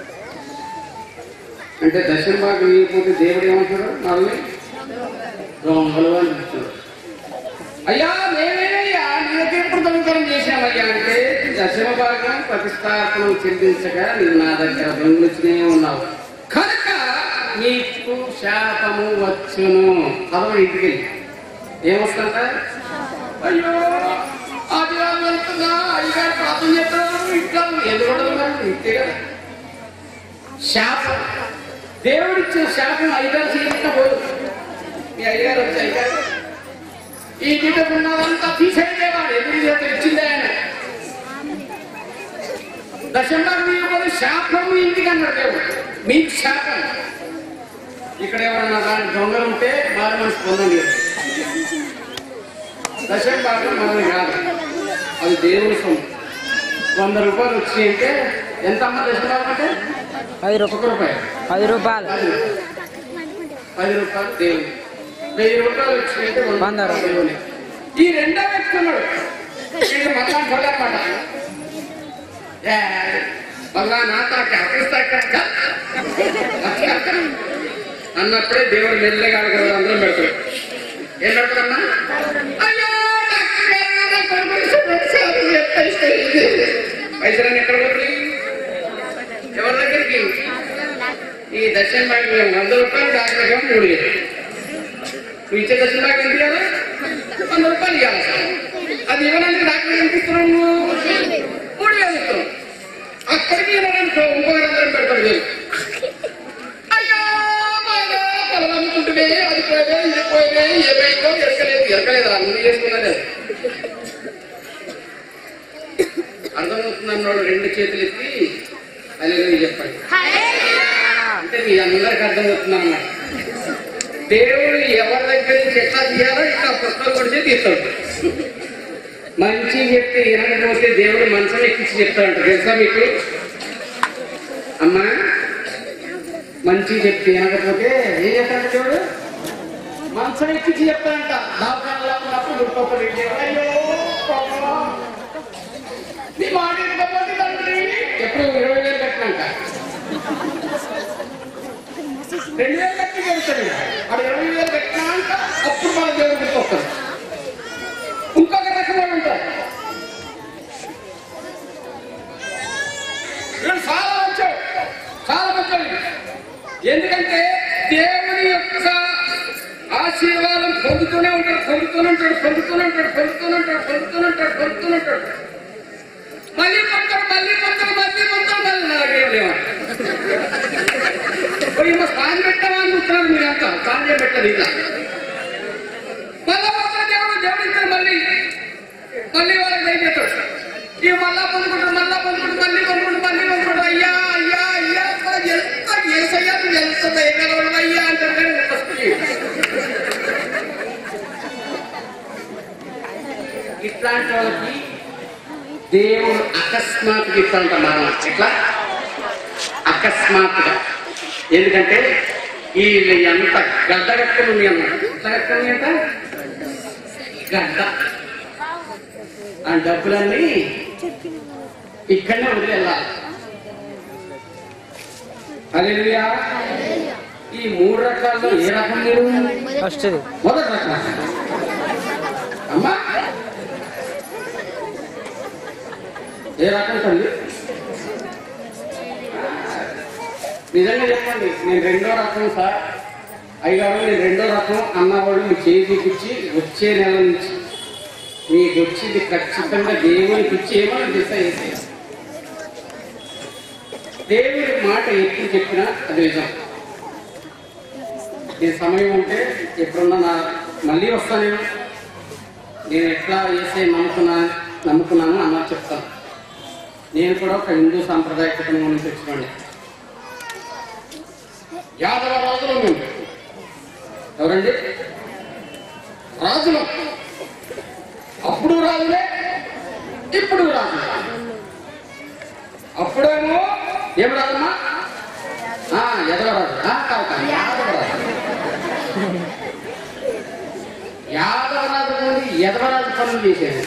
[SPEAKER 2] అంటే దశం భాగం ఇవ్వకపోతే దేవుడు ఏమంటాడు నలభై దొంగలు అని చెప్తున్నాడు అయ్యా మేమేనయ్యా నీ దగ్గర ఎప్పుడు దొంగతనం చేశామయ్యా అంటే దశమ భాగం ప్రతిష్టాపనం చెల్లించగా నువ్వు నా దగ్గర దొంగిలించునే ఉన్నావు కనుక నీకు శాపము వచ్చును పదవ ఇంటికి వెళ్ళి ఏమొస్తుంట అయ్యో ఆదివారం వెళ్తున్నా అయ్యగారు ప్రార్థన చేస్తాను ఇంట్లో ఎందుకు ఇంతే కదా శాపం దేవుడిచ్చిన శాపం అయ్యగారు చేయకపోదు మీ అయ్యగారు వచ్చి అయ్యగారు ఈ బిడ్డకు ఉన్నదంతా తీసేయలేవాడు ఎదురు చేత ఇచ్చిందే ఆయన దశంగా మీరు శాపం మీ ఇంటికి అన్నాడు దేవుడు మీకు శాపం ఇక్కడ ఎవరన్నా కానీ దొంగలు ఉంటే బాగా మనసు పొందండి దశం భాగం మనది కాదు అది దేవుని సొమ్ము వంద రూపాయలు వచ్చి అంటే ఎంత అమ్మ దశం భాగం అంటే
[SPEAKER 3] పది
[SPEAKER 2] ఒక
[SPEAKER 3] రూపాయలు
[SPEAKER 2] రూపాయి
[SPEAKER 3] పది రూపాయలు
[SPEAKER 2] పది పది రూపాయలు దేవుని వెయ్యి రూపాయలు వచ్చినాయంటే వంద
[SPEAKER 3] వంద
[SPEAKER 2] రూపాయలు దేవుని ఈ రెండో వ్యక్తి ఉన్నాడు వీడు మళ్ళా అనమాట మళ్ళా నాతో అక్కడిస్తా అన్నప్పుడే దేవుడు మెల్లగా అడగదు అందరం పెడతాడు ఏం పెడతాడమ్మా అయ్యో డాక్టర్ గారు, నా కొడుకు విషయం ఎంత ఇష్టం ఇది. పైసలన్నీ ఎక్కడ పోతున్నాయి ఎవరి దగ్గరికి ఈ దర్శన బ్యాంక్ వంద రూపాయలు డాక్టర్ గారు మూడు వేలు నువ్వు ఇచ్చే దర్శన బ్యాంక్ ఎంత ఇవ్వాలి వంద రూపాయలు ఇవ్వాలి సార్ అది ఇవ్వడానికి డాక్టర్ ఎంత ఇస్తున్నావు నువ్వు? మూడు వేలు ఇస్తున్నావు అక్కడికి ఇవ్వడానికి ఇంకో అందరం పెడతాడు వేలు అయ్యో బాగా పొలమనుకుంటునే అది పోయినే ఇది పోయినే ఏమైందో ఎరకలేదు ఎరకలేదు అన్ని చేసుకున్నది అది. అర్థమవుతుంది అన్నోడు రెండు చేతులు ఎత్తి అని చెప్పండి అంటే మీ అందరికి అర్థమవుతుంది అన్నమాట దేవుడు ఎవరి దగ్గర నుంచి ఎట్లా తీయాలో ఇట్లా పుస్తకం కొడితే తీస్తాడు మంచి చెప్తే వినకపోతే దేవుడు మనసుని ఎక్కించి చెప్తాడంట తెలుసా మీకు అమ్మా మంచి చెప్తే వినకపోతే ఏం చేస్తాడంట దేవుడు మనసుని ఎక్కించి చెప్తాడంట దావకాలలో ఉన్నప్పుడు ఇంకొకరు అయ్యో పాపం. నీ మాట వినకపోతే తండ్రి ఎప్పుడు ఇరవై వేలు కట్టినాక రెండు వేలు కట్టి గెలుస్తాడు వాడు ఇరవై వేలు కట్టినాక అప్పుడు మన దేవుడు గుర్తొస్తాడు ఇంకొక రకమైన ఉంటారు వీళ్ళు చాలా వచ్చాడు చాలా మంచి ఎందుకంటే దేవుని యొక్క ఆశీర్వాదం పొందుతూనే ఉంటాడు పొందుతూనే ఉంటాడు పొందుతూనే ఉంటాడు పొందుతూనే ఉంటాడు పొందుతూనే ఉంటాడు పొందుతూనే ఉంటాడు మళ్ళీ పొందుతాడు మళ్ళీ పొందుతాడు మళ్ళీ పొందుతాడు మళ్ళీ నాకేం లేవా పోయి మా స్నానం పెట్టామా అని చూస్తున్నారు మీరంతా స్నానం పెట్టదు ఇలా మళ్ళా పోతాడు దేవుడు దేవుడు ఇస్తాడు మళ్ళీ మళ్ళీ వాళ్ళకి దయచేస్తాడు ఇక మళ్ళా పొందుకుంటాడు మళ్ళా పొందుకుంటాడు మళ్ళీ పొందుకుంటాడు మళ్ళీ పొందుకుంటాడు అయ్యా అయ్యా అయ్యా అబ్బా, ఎంత ఏసయ్యా నువ్వు ఎంత దయగలవాడు అయ్యా అంటారు కానీ వస్తుంది ఇట్లాంటి వాళ్ళకి దేవుడు అకస్మాత్తుగా ఇస్తాడంట మనం ఎట్లా అకస్మాత్తుగా ఎందుకంటే వీళ్ళు ఎంత గడ్డ కట్టుకుని ఉంది అన్నమాట ఎట్లా కట్టుకుని అంట గడ్డ ఆ డబ్బులన్నీ ఇక్కడనే వదిలి వెళ్ళాలి హల్లెలూయా. ఈ మూడు రకాల్లో ఏ రకం మీరు
[SPEAKER 3] ఫస్ట్ ఇది
[SPEAKER 2] మొదటి రకం అమ్మా ఏ రకం తల్లి నిజంగా చెప్పండి నేను రెండో రకం సార్ అయ్యగారు నేను రెండో రకం అన్నవాడు మీ చేయి చూపించి వచ్చే నెల నుంచి మీకు వచ్చింది ఖచ్చితంగా దేవునికి ఇచ్చి ఏమని డిసైడ్ చేసేయాలి దేవుడి మాట ఎప్పుడు చెప్పినా అది నిజం నేను సమయం ఉంటే ఎప్పుడున్నా నా మళ్ళీ వస్తాను నేను నేను ఎట్లా వేసే నమ్ముకున్నా నమ్ముకున్నాను అన్న చెప్తాను నేను కూడా ఒక హిందూ సాంప్రదాయ కుటుంబం నుంచి వచ్చినండి యాదవ రాజులు మేము ఎవరండి రాజులు అప్పుడు రాజులే ఇప్పుడు రాజులే అప్పుడేమో ఏం రాజమ్మా ఆ, ఎదవరాజు ఆ, కాదు కాదు, యాదవరాజు యాదవరాజు నుండి ఎదవరాజు పనులు చేసేది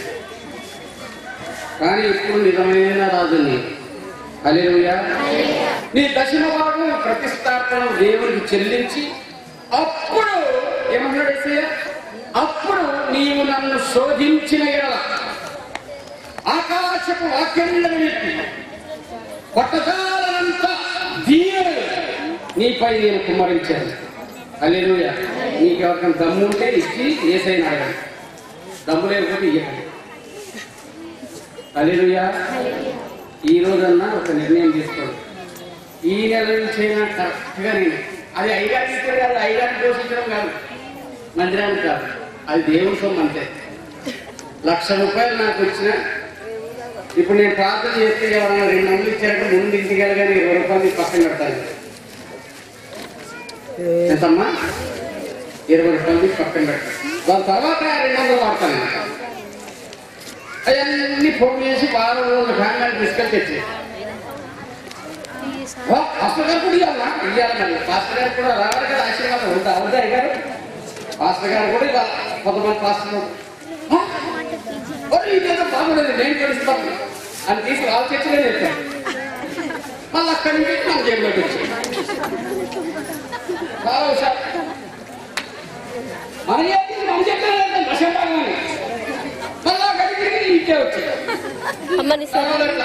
[SPEAKER 2] కానీ ఇప్పుడు నిజమైన రాజుని హల్లెలూయా నీ దశమ భాగం ప్రతిష్టాపన దేవునికి చెల్లించి అప్పుడు ఏమన్నాడు యేసయ్య? అప్పుడు నీవు నన్ను శోధించిన ఎడల ఆకాశపు వాక్యములను ఎత్తి కొట్టజాలనంత దీవెనలు నీపై నేను కుమ్మరించాను అల్లెలుయ నీకు ఎవరికైనా దమ్ము ఉంటే ఇచ్చి ఏసైనా అడగండి దమ్ము లేకపోతే ఇవ్వండి అల్లెలుయ ఈ రోజన్నా ఒక నిర్ణయం తీసుకోండి ఈ నెల నుంచైనా కరెక్ట్గా నేను అది ఐదారు ఇచ్చాడు కాదు ఐదారు పోషించడం కాదు మందిరానికి కాదు అది దేవుని సొమ్ము అంతే లక్ష రూపాయలు నాకు వచ్చిన ఇప్పుడు నేను ప్రార్థన చేస్తే ఎవరైనా రెండు వందలు ఇచ్చారంటే ముందు ఇంటికి వెళ్ళగానే ఇరవై రూపాయలు నీకు పక్కన పెడతాను ఎంతమ్మా ఇరవై రూపాయలు నీకు పక్కన పెడతాను దాని తర్వాత రెండు వందలు వాడతాను నేను. అవన్నీ ఫోన్ చేసి వారం రోజులు ఫ్యామిలీ తీసుకెళ్ళి తెచ్చి పాస్టర్ గారు కూడా ఇవ్వాలా ఇవ్వాలి మరి పాస్టర్ గారు కూడా రావాలి కదా ఆశీర్వాదం ఉందా అవుదా అయ్యారు పాస్టర్ గారు కూడా ఇవ్వాలి కొంతమంది పాస్టర్ ఇదేదో బాగుండదు నేను తెలుస్తాను అని తీసి వాళ్ళ చర్చలే చెప్తాను మళ్ళీ అక్కడి నుంచి మన జైల్లోకి వచ్చి చాలా మన ఏంటి మనం చెప్పాలంటే దశభాగమని మళ్ళా గడికి ఇంకే వచ్చాయి
[SPEAKER 6] అమ్మని
[SPEAKER 2] తర్వాత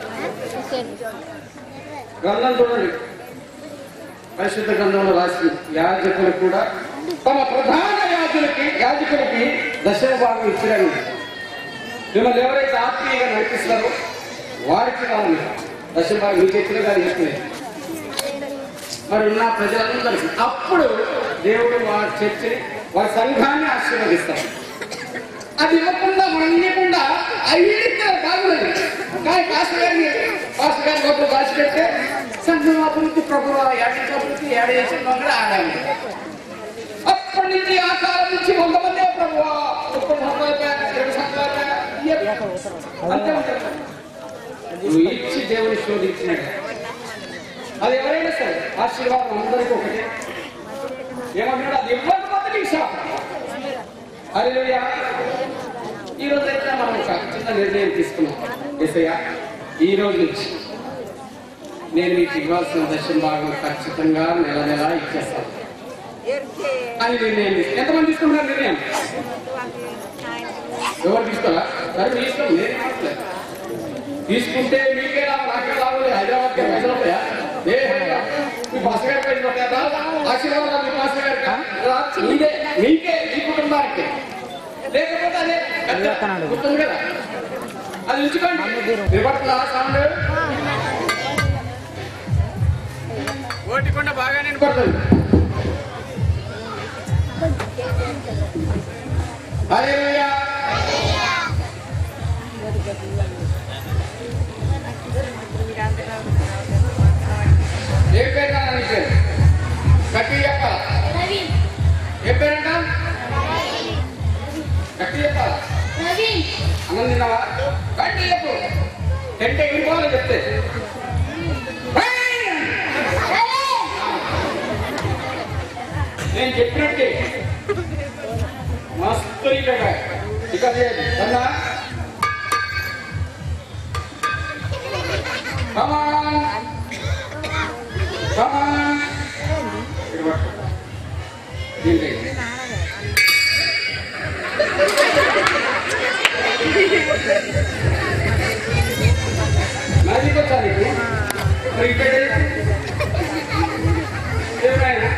[SPEAKER 2] గ్రంథం చూడండి పరిశుద్ధ గ్రంథంలో రాసి యాజకులు కూడా తమ ప్రధాన యాజకులకి యాజకులకి దశమ భాగం ఇచ్చిరని మిమ్మల్ని ఎవరైతే ఆత్మీయంగా నడిపిస్తారో వారికి కావాలి దశమ భాగం మీ చేతిలో కానీ ఇస్తుంది మరి ఉన్న ప్రజలందరికీ అప్పుడు దేవుడు వారి చర్చిని వారి సంఘాన్ని ఆశీర్వదిస్తారు అది ఇవ్వకుండా మనం ఇవ్వకుండా ఐదు బాగుంది కానీ పాస్టర్ గారిని పాస్టర్ గారి గొప్ప భాష పెడితే సంఘం అభివృద్ధి ప్రభు ఏడాది అభివృద్ధి ఏడ చేసిన కూడా ఆడాలి అప్పటి నుంచి ఆ కాలం నుంచి వంద మంది ప్రభు ముప్పై సంవత్సరాలు అయిపోయాక, ఇరవై సంవత్సరాలు అయిపోయాక, అంతే ఉంటుంది. నువ్వు ఇచ్చి దేవుని శోధించినట్టు అది ఎవరైనా సరే ఆశీర్వాదం అందరికీ ఒకటే ఏమంటున్నాడు అది ఇవ్వకపోతే నీకు శాపం హల్లెలూయా ఈ రోజు అయితే మనం ఒక చిన్న నిర్ణయం తీసుకున్నాం ఏసయ్య ఈ రోజు నుంచి నేను మీకు ఇవ్వాల్సిన దశం భాగం ఖచ్చితంగా నెల నెల ఇచ్చేస్తాను అని నిర్ణయం తీసుకున్నాను ఎంతమంది తీసుకుంటున్నారు నిర్ణయం ఎవరు తీసుకోరా సరే మీ ఇష్టం నేను మాట్లాడలేదు తీసుకుంటే మీకే లాభం నాకే లాభం లేదు హైదరాబాద్కి పైసలు వస్తాయా ఏ మీ పాస్ గారి పైసలు వస్తాయా ఆశీర్వాదాలు మీ పాస్ గారికి రా, మీదే మీకే మీ కుటుంబానికి లేకపోతే అదే పెద్ద గుర్తుంది కదా అది ఉంచుకోండి విపడుతుందా సౌండ్ ఓటికొండ బాగా నేను కొడుతుంది హల్లెలూయా ఏ పేరు నాన్న నీ పేరు గట్టి చెప్పాలా
[SPEAKER 6] నవీన్
[SPEAKER 2] ఏ పేరంట గట్టి చెప్పాలా
[SPEAKER 6] నవీన్
[SPEAKER 2] అన్నం తిన్నావా గట్టి చెప్పు టెంట్ ఎగిరిపోవాలని చెప్తే నేను చెప్పినట్టే మస్తు ఇక ఇక అన్నా Come on. Come on. ఇక్కడ పట్టు. దీంట్లో ఎయ్యి. మ్యాజిక్ వచ్చా నీకు మరి ఇక్కడ ఎయ్యి. ఏమైనా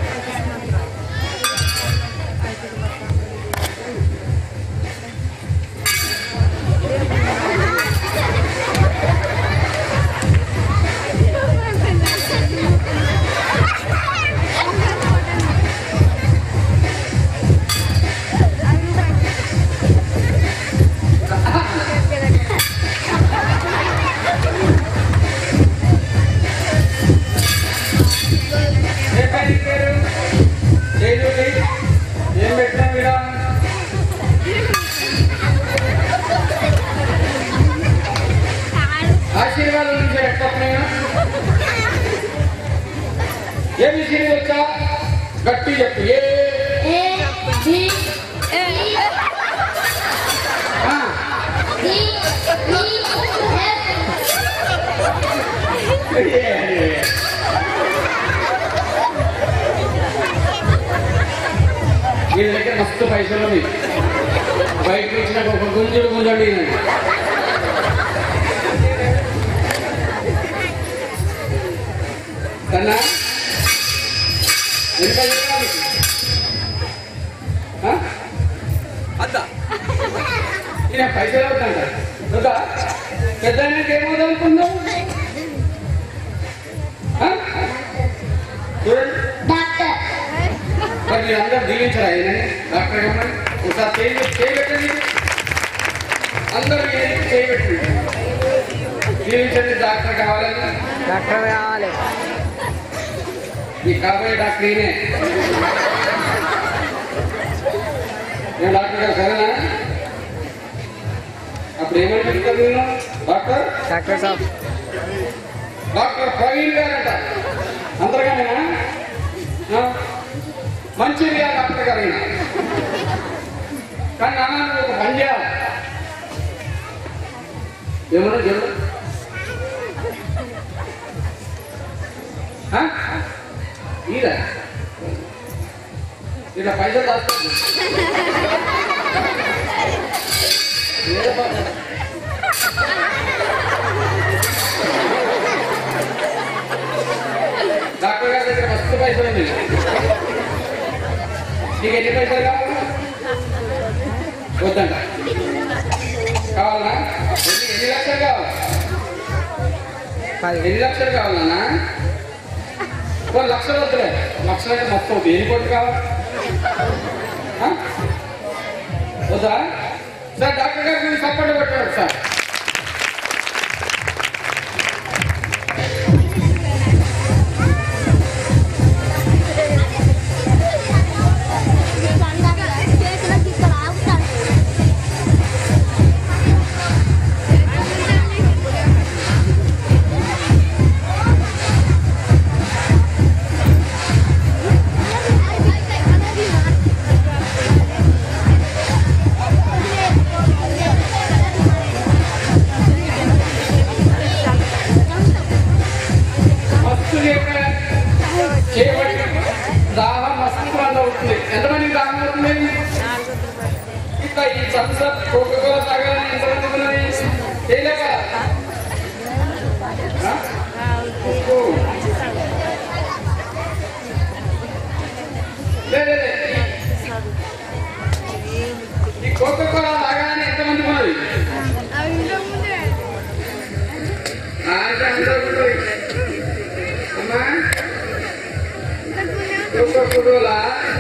[SPEAKER 2] ఏ పేరు ఈ పేరు జయజ్యోతి ఏం పెట్టినావు ఇక్కడ ఆశీర్వాదం నుంచి ఎక్కడున్నాయా ఏమి సీరియల్ వచ్చా గట్టి చెప్పు ఏ
[SPEAKER 6] ఏ బి
[SPEAKER 2] ఆ,
[SPEAKER 6] డి ఈ ఎఫ్
[SPEAKER 2] ఏ. వీళ్ళ దగ్గర మస్తు పైసలు ఉన్నాయి బయటకు వచ్చినాక ఒక గుంజుడు గుంజండి కన్నా ఎంత చెప్పాలి అద్దా ఈయన పైసలు అవుతాంట వద్దా పెద్ద ఏమవుదాం అనుకున్నావు ఆ? చూడండి
[SPEAKER 6] డాక్టర్
[SPEAKER 2] మరి మీరు అందరూ దీవించరా ఆయనని డాక్టర్ ఏమని ఒకసారి చేయి చేయబెట్టండి అందరూ ఏది చేయబెట్టండి దీవించండి డాక్టర్ కావాలని
[SPEAKER 3] డాక్టర్ కావాలి
[SPEAKER 2] మీ కాబోయే డాక్టర్ ఈయనే నేను డాక్టర్ గారు సరేనా అప్పుడు ఏమని చెప్తారు నేను డాక్టర్
[SPEAKER 3] డాక్టర్ సాబ్
[SPEAKER 2] డాక్టర్ ప్రవీణ్ గారంట అందరిగానేనా ఆ? మంచిది గారు డాక్టర్ గారు ఈయన. కానీ నాన్న నువ్వు ఒక పని చేయాలి ఏమన్నా చెప్పు ఆ? ఈరా ఇలా పైసలు దాచుకోండి ఏదో పాపం. డాక్టర్ గారి దగ్గర మస్తు పైసలు ఉంది నీకు ఎన్ని పైసలు కావాలి వద్దంట కావాలనా ఎన్ని ఎన్ని లక్షలు కావాలి ఎన్ని లక్షలు కావాలన్నా కొన్ని లక్షలు వద్దులే లక్షలు అంటే మొత్తం అవుతుంది ఎన్ని కోట్లు కావాలి ఆ? వద్దా సార్ డాక్టర్ గారు మీరు సపోర్ట్ కొట్టాడు సార్ మస్తు చేప చేయబట్టి దాహం మస్తు వల్ల అవుతుంది ఎంతమందికి దాహం అవుతుంది ఇంకా ఈ సంసత్ కోకోకోల తాగాలని ఎంతమంది ఉన్నది చేయలేక ఆ? ఓ. లే, లే, లే. ఈ కోకోకోల తాగాలని ఎంతమంది ఉన్నది ఆంటే అందరూ ఉన్నది. అమ్మా కోకోకోలా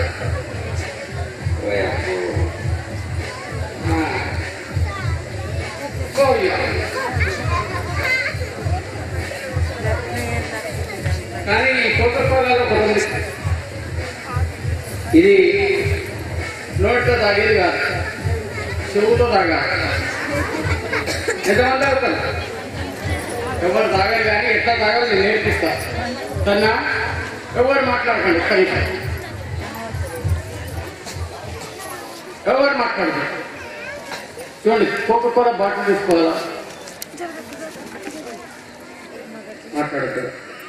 [SPEAKER 2] కానీ కోకోకోలాలో కొంతమంది ఇది నోటితో తాగేది కాదు చెవుతో తాగాలి ఎంతమంది తాగుతారు ఎవరు తాగాలి కానీ ఎట్లా తాగాలి నేను నేర్పిస్తా సన్నా ఎవరు మాట్లాడకండి ఒక్క నిమిషం ఎవరు మాట్లాడకండి చూడండి కోక కూర బాటిల్ తీసుకోవాలా మాట్లాడతారు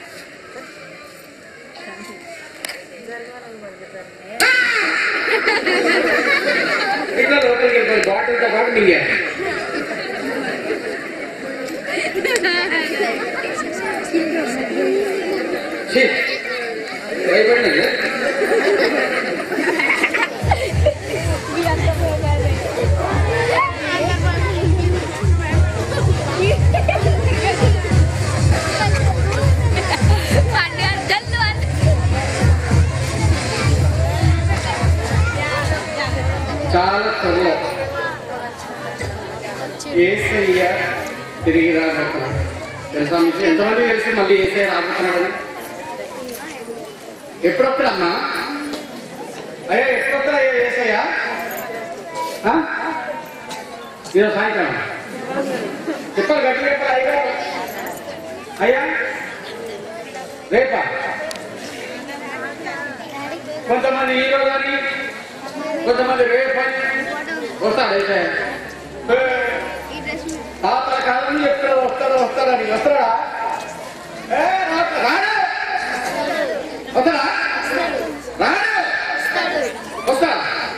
[SPEAKER 2] ఇట్లా లోపలికి వెళ్ళిపోయి బాటిల్తో పాటు మింగే ఛీ, భయపడినది చాలా త్వరలో ఏసయ్య తిరిగి రాబోతున్నాడు తెలుసా మీకు ఎంతమంది తెలిసి మళ్ళీ ఏసయ్య రాబోతున్నాడు ఎప్పుడొస్తాడమ్మా అయ్యా ఎప్పుడొస్తాడా ఏసయ్య ఆ? ఈరోజు సాయంకాలం చెప్పాలి గట్టి చెప్పాలి అయ్యా అయ్యా రేపా కొంతమంది ఈ రోజు అని కొంతమంది రేపు అని వస్తాడు అయితే పాత్ర కాదని ఎప్పుడు వస్తాడు వస్తాడని వస్తాడా ఏ, రా- రాడు వస్తాడా రాడు వస్తా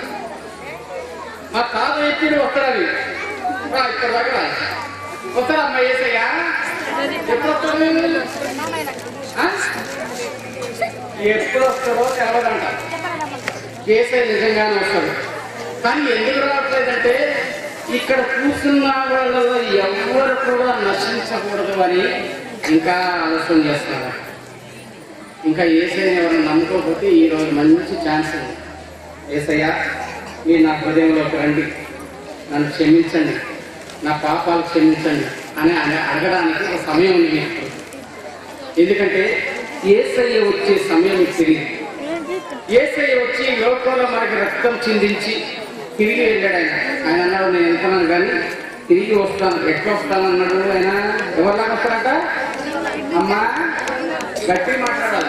[SPEAKER 2] మా తాత ఎప్పుడు వస్తాడని రా ఇక్కడ దాకా రా వస్తాడా అమ్మ ఏసయ్యా ఎప్పుడు వస్తాడు ఆ? ఎప్పుడు వస్తాడో తెలవదంట కేసే నిజంగానే వస్తాడు కానీ ఎందుకు రావట్లేదంటే ఇక్కడ కూర్చున్న వాళ్ళలో ఎవరు కూడా నశించకూడదు అని ఇంకా ఆలోచన చేస్తున్నారు ఇంకా ఏసైని ఎవరు నమ్ముకోకపోతే ఈ రోజు మంచి ఛాన్స్ ఉంది ఏసయ్య మీరు నా హృదయంలోకి రండి నన్ను క్షమించండి నా పాపాలు క్షమించండి అని అడ- అడగడానికి ఒక సమయం ఉంది మీకు ఎందుకంటే ఏసయ్య వచ్చే సమయం మీకు తెలియదు ఏసయ్య వచ్చి లోకంలో మనకి రక్తం చిందించి తిరిగి వెళ్ళాడు ఆయన ఆయన అన్నాడు నేను వెళ్తున్నాను కానీ తిరిగి వస్తాను ఎట్లా వస్తాను అన్నాడు ఆయన ఎవరిలాగా వస్తాడంట అమ్మా గట్టి మాట్లాడాలి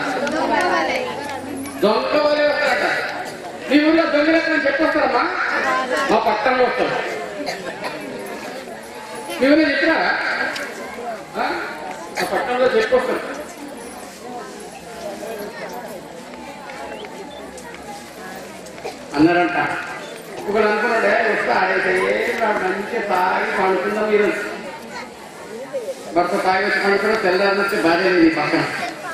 [SPEAKER 2] దొంగ వలే వస్తాడట మీ ఊళ్ళో దొంగలెక్కని చెప్పొస్తారమ్మా మా పట్టణంలో వస్తాడు మీ ఊళ్ళో చెప్పినారా ఆ? ఆ పట్టణంలో చెప్పొస్తాడు అన్నారంట ఒకడు అనుకున్నాడే వస్తే ఆడైతే వాడు మంచిగా తాగి పండుకుందాం మీరు భర్త తాగి వచ్చి పండుకున్నా తెల్లారి వచ్చి భార్య లేదు ఈ పక్కన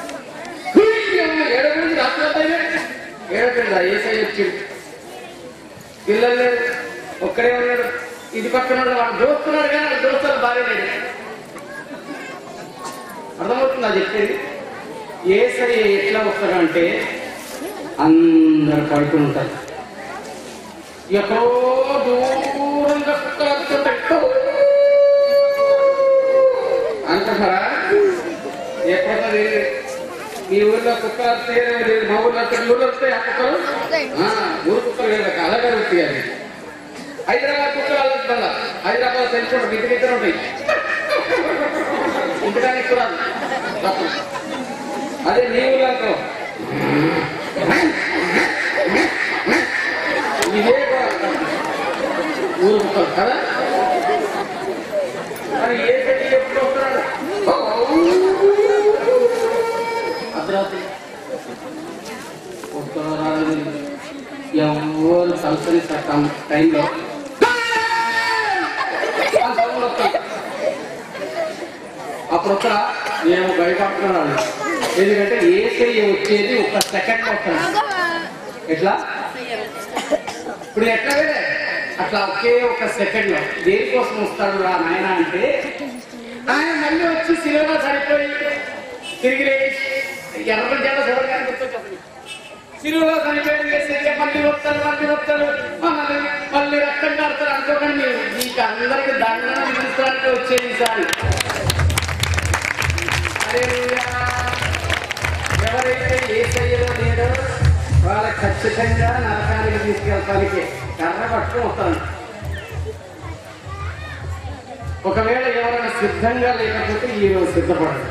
[SPEAKER 2] ఏడో రాత్రి ఏడో ఏసై వచ్చింది పిల్లలు లేరు ఒక్కడే ఉన్నాడు ఇది పక్కన ఉన్నాడు వాడు దోస్తున్నాడు కానీ వాడు దోస్తాడు భార్య లేదు అర్థమవుతుందా చెప్పేది ఏసై ఎట్లా వస్తాడు అంటే అందరు పడుకుని ఉంటారు ఎక్కడో దూరంగా కుక్కలు వస్తుంటాయి అంటున్నారా ఎక్కడున్నది మీ ఊర్లో కుక్కలు వస్తే మా ఊర్లో వస్తే మీ ఊర్లో వస్తాయి ఆ కుక్కలు ఆ, ఊరు కుక్కలు లేదు అలాగే వస్తాయి అది హైదరాబాద్ కుక్కలు అలా హైదరాబాద్ తెలుసుకోండి ఇంటి దగ్గర ఉంటాయి ఇంటికానికి కూడా తప్పు అదే నీ ఊర్లో అనుకో ఇదే ఊరు కుక్కలు కదా మరి ఏ గడ్డి ఎప్పుడు వస్తున్నాడు అర్ధరాత్రి వస్తున్నాడు రాలేదు ఎవరు సంస్కరిస్తారు టైంలో ఆ సౌండ్ వస్తుంది. అప్పుడు ఒక నేను భయపడుతున్నాను ఎందుకంటే ఏసై వచ్చేది ఒక సెకండ్ వస్తాను ఎట్లా ఇప్పుడు ఎట్లా వేరే అట్లా ఒకే ఒక సెకండ్ లో దేనికోసం వస్తాడు రా నాయన అంటే ఆయన మళ్ళీ వచ్చి సినిమా చనిపోయి తిరిగి లేచి ఎర్ర జల చూడగానే గుర్తొచ్చేస్తుంది సిలువలో చనిపోయి వేసి మళ్ళీ వస్తాడు మళ్ళీ వస్తాడు మళ్ళీ మళ్ళీ రక్తం కాడతారు అనుకోకండి మీరు మీకు అందరికి దండన విధించడానికి వచ్చేది ఈసారి హల్లెలూయా. ఎవరైతే ఏ శైలిలో లేడో వాళ్ళ ఖచ్చితంగా నరకానికి తీసుకెళ్తానికి కర్ర పట్టుకుని వస్తాను ఒకవేళ ఎవరైనా సిద్ధంగా లేకపోతే ఈ రోజు సిద్ధపడదు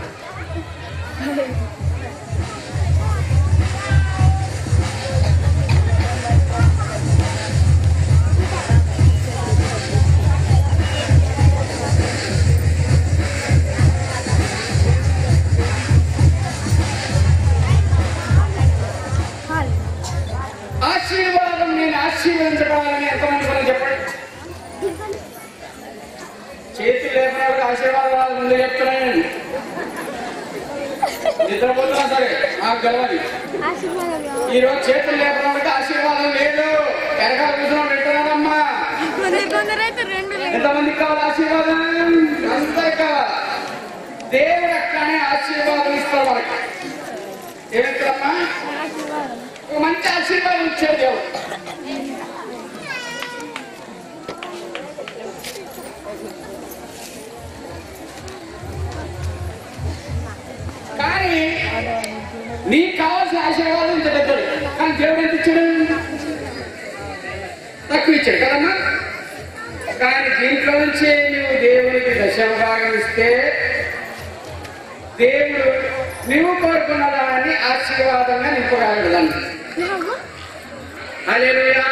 [SPEAKER 2] ఆశీర్వాదం నేను ఆశీర్వదించబడాలని ఎంతమంది మనం చెప్పండి చేతి లేపడానికి ఆశీర్వాదాలు ముందు చెప్తున్నానండి నిద్రపోతున్నా సరే నాకు గెలవాలి ఈ రోజు చేతులు లేపడానికి ఆశీర్వాదం లేదు వెనకాల కూర్చున్నాం పెట్టినారమ్మా
[SPEAKER 7] కొందరైతే రెండు
[SPEAKER 2] ఎంతమందికి కావాలి ఆశీర్వాదం అందరికి కావాలి దేవుడు అట్లానే ఆశీర్వాదం ఇస్తాడు మనకి ఏమిస్తారమ్మా ఒక మంచి ఆశీర్వాదం ఇచ్చాడు దేవుడు కానీ నీకు కావాల్సిన ఆశీర్వాదం ఇంత పెద్దది కానీ దేవుడు ఎంత ఇచ్చాడు తక్కువ ఇచ్చాడు కదమ్మా కానీ దీంట్లో నుంచే నువ్వు దేవునికి దశభాగం ఇస్తే దేవుడు నువ్వు కోరుకున్న దాన్ని ఆశీర్వాదంగా నింపగలగలను హల్లెలూయా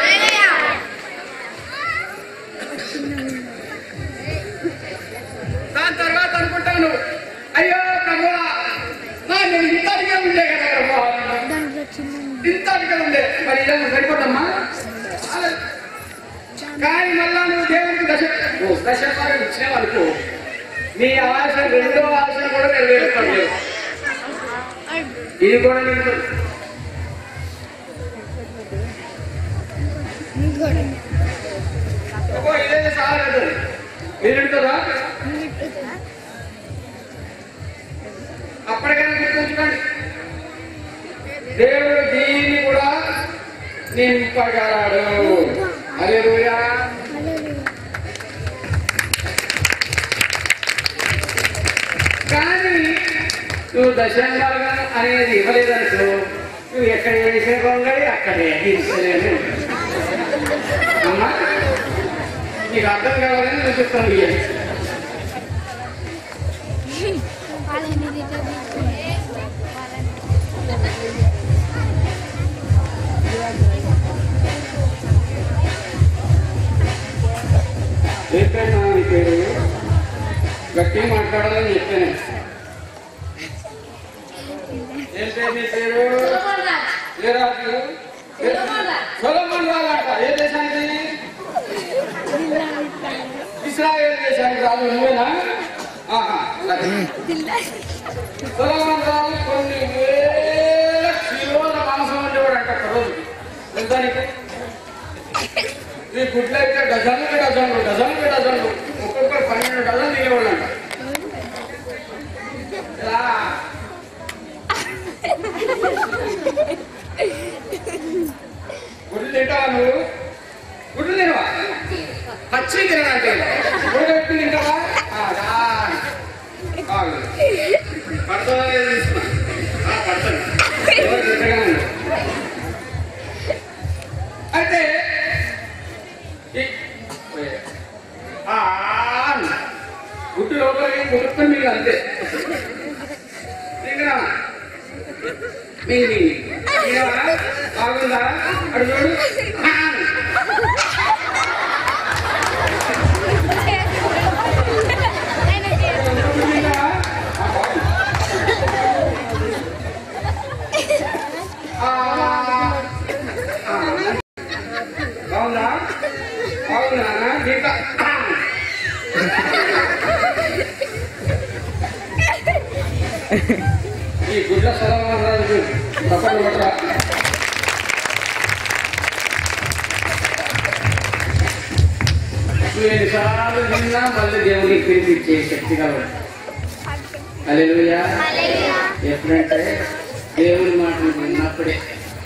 [SPEAKER 2] దాని తర్వాత అనుకుంటావు నువ్వు అయ్యో ప్రభువా నా నేను ఇంతటికే ఉండే కదా ప్రభువా ఇంతటికే ఉండే మరి ఇదన్నా సరిపోదమ్మా కానీ మళ్ళా నువ్వు దేవునికి దశ ఓ దశభాగం ఇచ్చినావు అనుకో నీ ఆశ రెండో ఆశ కూడా నెరవేరుస్తాడు దేవుడు. ఇది కూడా నీకు ఓ, ఇదైతే చాలా పెద్దది మీరు వింటారా అప్పటికైనా గుర్తుంచుకోండి దేవుడు దీన్ని కూడా నింపగలడు హల్లెలూయా కానీ నువ్వు దశాంగాలుగా అనేది ఇవ్వలేదనుకో నువ్వు ఎక్కడ వేసే కొంగడి అక్కడే తీసుకోలేని అమ్మా నీకు అర్థం కావాలని చూపిస్తాను ఇయ్యండి. ఏం పేరు నాన్న నీ పేరు గట్టి మాట్లాడాలని చెప్పాను ఏం పేరు నీ పేరు ఏ రాజు సొలొమోన్ ఇస్రాయేల్ దేశానికి రాజు నువ్వేనా ఆహా సరే. సొలొమోన్ రాజు కొన్ని వేల కిలోల మాంసం వండేవాడు అంట ఒక రోజుకి తెలుసా నీకు ఈ గుడ్లు అయితే డజన్లు డజన్లు డజన్లు డజన్లు ఒక్కొక్కరు పన్నెండు డజన్లు తినేవాళ్ళు అంట ఇలా గుడ్లు తింటావా నువ్వు గుడ్లు తినవా పచ్చి తినడానికి గుడ్లు ఎప్పుడు తింటావా ఆ, రా. ఆగు. పడతావా లేదో చూస్తున్నా. ఆ, పడతాను. ఎవరు తింటగానే ఉన్నారు. అయితే ఈ- ఆ, గుడ్డు లోపలికి గుడుకొని మీకు అంతే తింటున్నా మీ మీ బాగుందా అడు చూడు ఆ. తింటావా? ఆ, ఆ. బాగుందా బాగుందా దీంట్లో ఈ గుడ్ల సలహాలు తప్పని పట్టరా నువ్వు ఎన్నిసార్లు తిన్నా మళ్ళీ దేవునికి పిలిపించే శక్తి కాబట్టి అలెలుయా ఎప్పుడంటే దేవుని మాటలు విన్నప్పుడే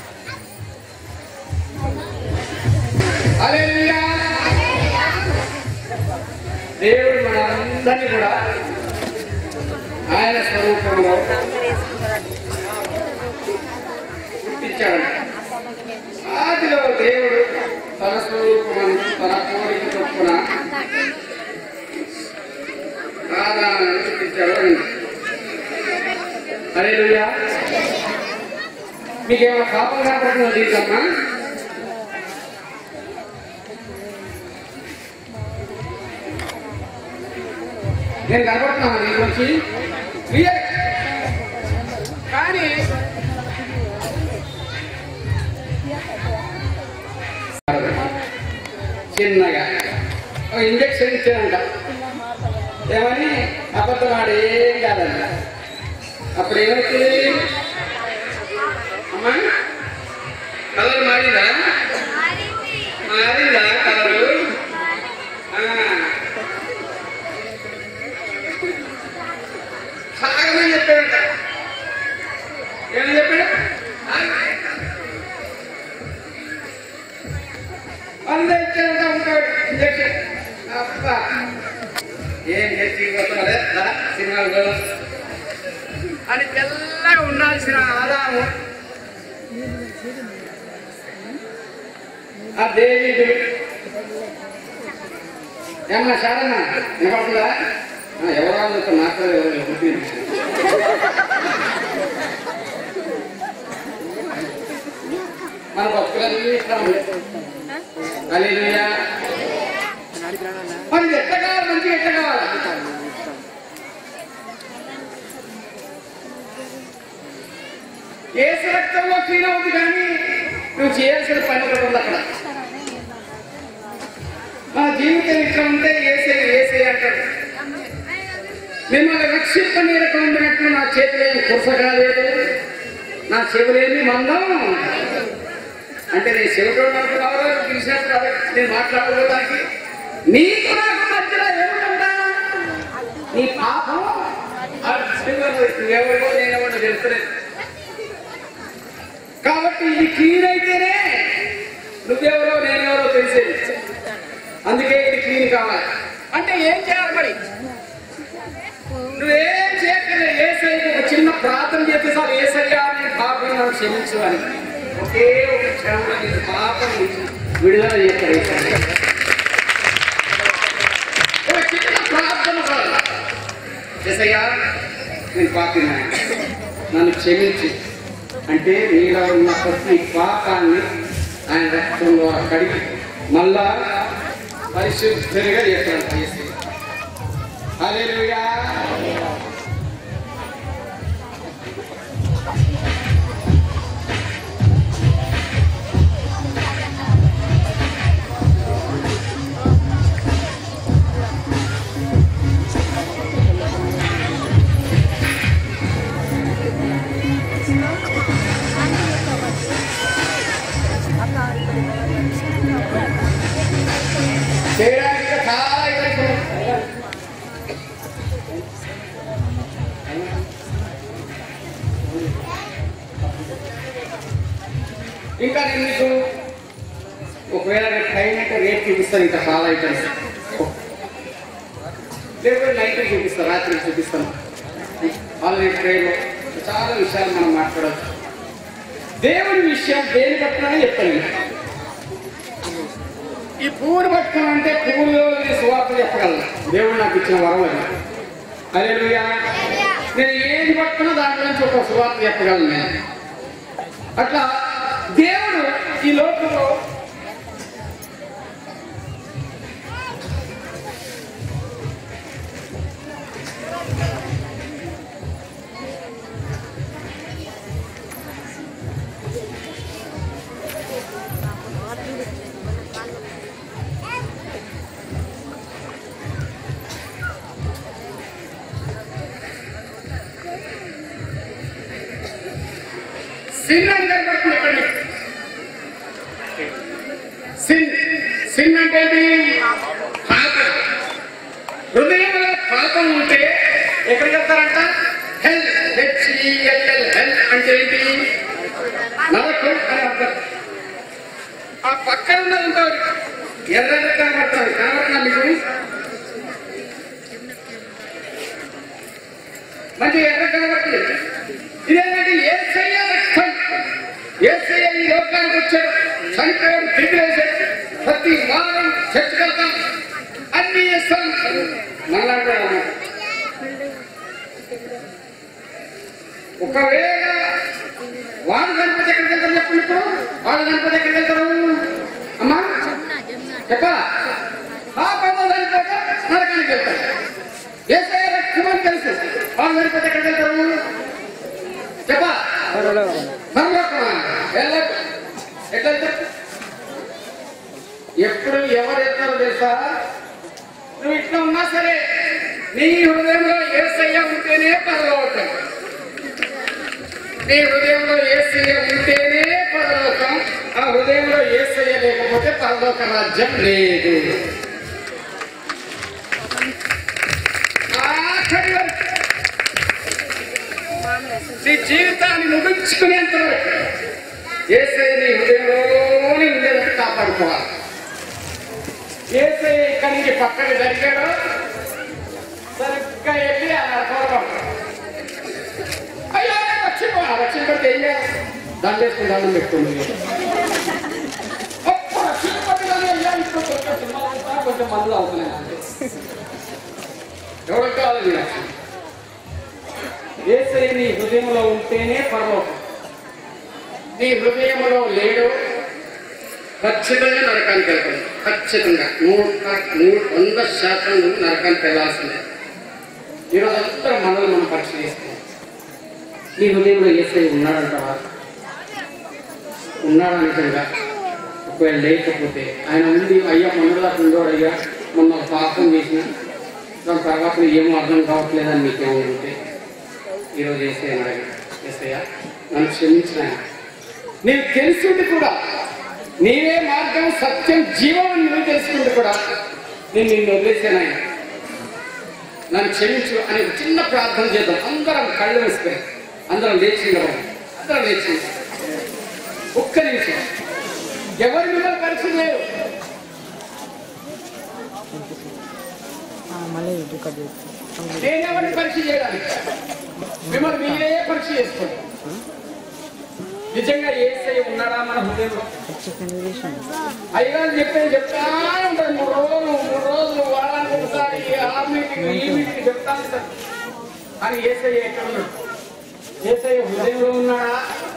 [SPEAKER 2] హల్లెలూయా. దేవుడు మనందరినీ కూడా ఆయన స్వరూపంలో పుట్టించాడు ఆదిలో దేవుడు తన స్వరూపమును తన కోరిక చొప్పున ఆదాలను పుట్టించాడు అని హల్లెలూయా మీకేమైనా పాపం కనపడుతుందో దీనికమ్మా నేను కనబడుతున్నాను నీ గురించి క్లియర్ కానీ చిన్నగా ఒక ఇంజక్షన్ ఇచ్చానంట ఏమని అబద్ధం ఆడు ఏం కాదంట అప్పుడు ఏమవుతుంది అమ్మా కలర్ మారిందా మారిందా కలరు ఆ. సాగమని చెప్పాడంట ఏమని చెప్పాడు వంద ఇచ్చాడంట ఉంటాడు ఇంజక్షన్ అబ్బా ఏం చేసి పోతాడే సినిమాలు అని తెల్లగా ఉండాల్సిన ఆదాము ఆ దేవీడు ఏమన్నా శారణ వినపడుతుందా ఆ, ఎవరో వాళ్ళతో మాట్లాడే ఎవరు పుట్టింది మన భక్తులన్నీ ఇట్లా ఉంది హల్లెలూయా. మరి ఇది ఎట్లా కావాలి మంచిగా ఎట్లా కావాలి ఏసు రక్తంలో క్లీన్ అవుతుంది కానీ నువ్వు చేయాల్సిన పని ఒకటి ఉంది అక్కడ మా జీవితం ఇట్లా ఉంటే ఏసే ఏసే అంటాడు మిమ్మల్ని రక్షింపనీరకు ఉండినట్లు నా చేతిలో ఏం కురస కాలేదు నా చెవులేమి మందం అంటే నేను చెవిలో కావాలో పిలిచినట్టు కాదు నేను మాట్లాడడానికి నీకు నాకు మధ్యలో ఏముంటా నీ పాపం ఆ చెవిలో నువ్వెవరో నేనెవరో తెలుస్తలేదు కాబట్టి ఇది క్లీన్ అయితేనే నువ్వెవరో నేనెవరో తెలిసేది అందుకే ఇది క్లీన్ కావాలి అంటే ఏం చేయాలి మరి నువ్వేం చేయక్కర్లేదు ఏసై ఒక చిన్న ప్రార్థన చేస్తే సార్ ఏసయ్యా నేను పాపం నన్ను క్షమించు అని ఒకే ఒక క్షణంలో నేను పాపం నుంచి విడుదల చేస్తాడు ఏసయ్య. ఒక చిన్న ప్రార్థన చాలు. ఏసయ్యా నేను పాపినా నన్ను క్షమించు అంటే నీలో ఉన్న ప్రతి పాపాన్ని ఆయన రక్తంలో కడిగి మళ్ళా పరిశుద్ధంగా చేస్తాడు ఏసయ్య. హల్లెలూయా ఇంకా నేను మీకు ఒకవేళ రేపు టైం అయితే రేపు చూపిస్తాను ఇంకా చాలా ఐటమ్స్ లేకపోతే నైట్ చూపిస్తాను రాత్రి చూపిస్తాను ఆన్లైన్ ట్రైన్లో చాలా విషయాలు మనం మాట్లాడవచ్చు దేవుని విషయం దేని పట్టుకునే చెప్తాను నేను. ఈ పువ్వును పట్టుకుని అంటే పువ్వులో సువార్త చెప్పగలను దేవుడు నాకు ఇచ్చిన వరం అది అలెలుయా నేను ఏది పట్టుకున్నా దాంట్లో నుంచి ఒక సువార్త చెప్పగలను నేను అట్లా దేవుడు ఈ లోకంలో సిన్ అని కనబడుతుంది ఇక్కడ మీకు. సిన్ సిన్ అంటే ఏంటి పాపం హృదయంలో పాపం ఉంటే ఎక్కడికి వెళ్తారంట హెల్ హెచ్ఈఎల్ఎల్ హెల్ అంటే ఏంటి నరకం అని అర్థం ఆ పక్కన ఉన్నది ఉంటుంది ఎర్రగా కనబడుతుంది కనబడుతున్నా మీకు మంచి ఎర్ర కనబడుతుంది ఇదేంటంటే ఏసయ్య రక్తం ఏసయ్య ఈ లోకానికి వచ్చాడు చనిపోయాడు తిరిగి వేశాడు ప్రతి వారం చర్చకు వెళ్తాం అన్ని చేస్తాం మళ్ళా ఒకవేళ వాడు గణపతి ఎక్కడికి వెళ్తారు చెప్పండి ఇప్పుడు వాడు గణపతి ఎక్కడికి వెళ్తారు అమ్మా చెప్పా ఆ పదం చనిపోతే నరకానికి వెళ్తారు ఏసయ్య రక్తం అని తెలుసు వాడు గణపతి ఎక్కడికి వెళ్తారు చెప్పా పరలోకమా వెళ్ళ- ఎట్లా వెళ్తారు? ఎప్పుడు ఎవరు వెళ్తారో తెలుసా నువ్వు ఇట్లా ఉన్నా సరే నీ హృదయంలో ఏసయ్య ఉంటేనే పరలోకం నీ హృదయంలో ఏసయ్య ఉంటేనే పరలోకం ఆ హృదయంలో ఏసయ్య లేకపోతే పరలోక రాజ్యం లేదు ఆఖరి వరకు నీ జీవితాన్ని ముగించుకునేంత వరకు ఏసై నీ హృదయంలోనే ఉండేది కాపాడుకోవాలి ఏసై ఇక్కడి నుంచి పక్కకి జరిగాడు సరిగ్గా వెళ్ళి అలా పూర్వం అయ్యో వచ్చిపో వచ్చిన పడితే ఏం చేయాలి దండేసుకుని దండం పెట్టుకుంది అప్పుడు వచ్చిన పట్టుదల అయ్యా ఇప్పుడు కొంచెం సినిమా అవుతా కొంచెం మందులు అవుతున్నాయి అంతే. ఎవరికి కావాలి నీ రక్షణ ఏసై నీ హృదయంలో ఉంటేనే పరలోకం నీ హృదయంలో లేడు ఖచ్చితంగా నరకానికి వెళ్తాడు ఖచ్చితంగా నూట నూట వంద శాతం నువ్వు నరకానికి వెళ్ళాల్సిందే ఈరోజు అందరూ మనల్ని మనం పరీక్ష చేస్తాం నీ హృదయంలో ఏసై ఉన్నాడంటావా ఉన్నాడా నిజంగా ఒకవేళ లేకపోతే ఆయన ఉండి అయ్యా మొన్నలా ఉండోడు అయ్యా మొన్న ఒక పాపం చేసిన దాని తర్వాత ఏమో అర్థం కావట్లేదని మీకేమో ఉంటే ఈరోజు ఏసయ్య అడగ ఏసయ్య నన్ను క్షమించిన ఆయన. నీవు తెలుసుండి కూడా నీవే మార్గం సత్యం జీవం అని నువ్వు తెలుసుకుంటే కూడా నేను నిన్ను వదిలేసాను ఆయన నన్ను క్షమించు అని ఒక చిన్న ప్రార్థన చేద్దాం అందరం కళ్ళు వేసుకొని అందరం లేచి నిలబడి అందరం లేచి ఒక్క నిమిషం ఎవరి మిమ్మల్ని పరిచయం లేరు
[SPEAKER 3] మళ్ళీ రికార్డ్ చేస్తాను
[SPEAKER 2] నేను ఎవరిని పరీక్ష చేయడానికి మిమ్మల్ని మీరే పరీక్ష చేసుకోండి నిజంగా ఏసై ఉన్నాడా మన హృదయంలో అయ్యగారు చెప్పే చెప్తా ఉంటారు మూడు రోజులు మూడు రోజులు వారానికి ఒకసారి ఆ మీటింగ్ ఈ మీటింగ్ చెప్తా ఉంటారు అని ఏసై ఎక్కడ ఉన్నాడు ఏసై హృదయంలో ఉన్నాడా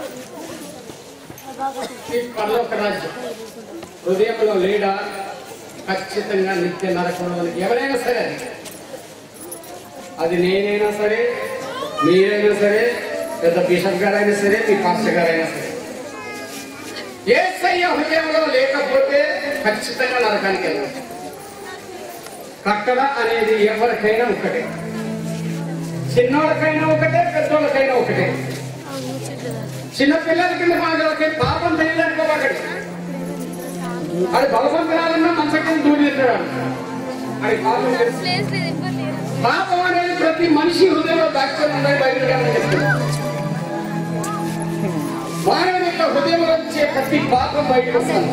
[SPEAKER 2] ఈ పరలోక రాజ్యం హృదయంలో లేడా ఖచ్చితంగా నిత్య నరకంలో ఎవరైనా సరే అది అది నేనైనా సరే మీరైనా సరే పెద్ద బిషప్ గారైనా సరే మీ పాస్టర్ గారైనా సరే ఏసయ్య హృదయంలో లేకపోతే ఖచ్చితంగా నరకానికి వెళ్ళాలి కట్టడ అనేది ఎవరికైనా ఒకటే చిన్నోళ్ళకైనా ఒకటే పెద్దోళ్ళకైనా ఒకటే చిన్న పిల్లల కింద మాకు పాపం తెలియడానికి ఒకటి అది బలవంతరాలన్నా మంచం కింద దూరి తింటాడు అది పాపం తెలుసు
[SPEAKER 7] ప్లేస్ లేదు ఇబ్బంది
[SPEAKER 2] పాపం అనేది ప్రతి మనిషి హృదయంలో దాచుకొని ఉన్నాయి బయటకు చెప్తున్నాడు మానవుని యొక్క హృదయంలో వచ్చే ప్రతి పాపం బయటకు వస్తుంది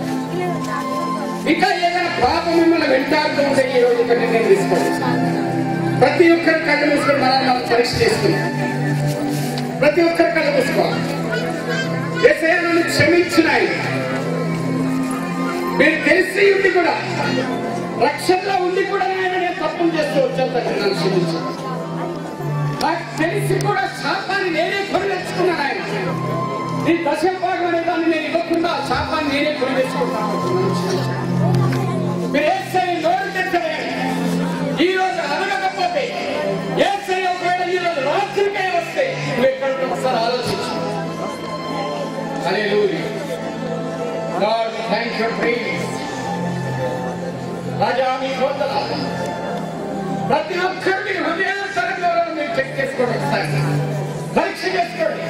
[SPEAKER 2] ఇంకా ఏదైనా పాపం మిమ్మల్ని వెంటాడుతూ ఉంటే ఈ రోజు ఇక్కడ నిర్ణయం తీసుకోండి ప్రతి ఒక్కరు కళ్ళు మూసుకొని మనం మనం పరీక్ష చేసుకున్నాం ప్రతి ఒక్కరు కళ్ళు మూసుకోవాలి ఏసయ్యను క్షమించిన ఆయన మీరు తెలిసి ఉండి కూడా రక్షణలో ఉండి కూడా ఆయన నేను తప్పులు చేస్తూ వచ్చాను తండ్రి నన్ను క్షమించు నాకు తెలిసి కూడా శాపాన్ని నేనే కొని తెచ్చుకున్నాను ఆయన ఈ దశ భాగం అనే దాన్ని నేను ఇవ్వకుండా శాపాన్ని నేనే కొని తెచ్చుకుంటాను నన్ను క్షమించు. మీరు ఏసై నోరు తెచ్చలేదు ఈ రోజు అడగకపోతే ఏసై ఒకవేళ ఈ రోజు రాత్రికే వస్తే నువ్వు ఎక్కడ ఉన్నావో ఒకసారి ఆలోచించు Hallelujah. Lord, we thank you, praise. రాజా మీ వందనాలు ప్రతి ఒక్కరు మీ హృదయాసరంలో మీరు చెక్ చేసుకోండి ఒకసారి పరీక్ష చేసుకోండి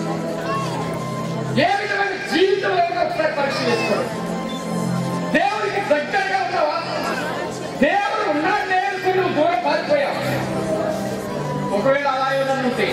[SPEAKER 2] ఏ విధమైన జీవితంలో ఉందో ఒకసారి పరీక్ష చేసుకోండి దేవుడికి దగ్గరగా ఉన్నావా దేవుడు ఉన్నాడు లేదు నువ్వు దూరం పారిపోయావు ఒకవేళ అలా ఏదైనా ఉంటే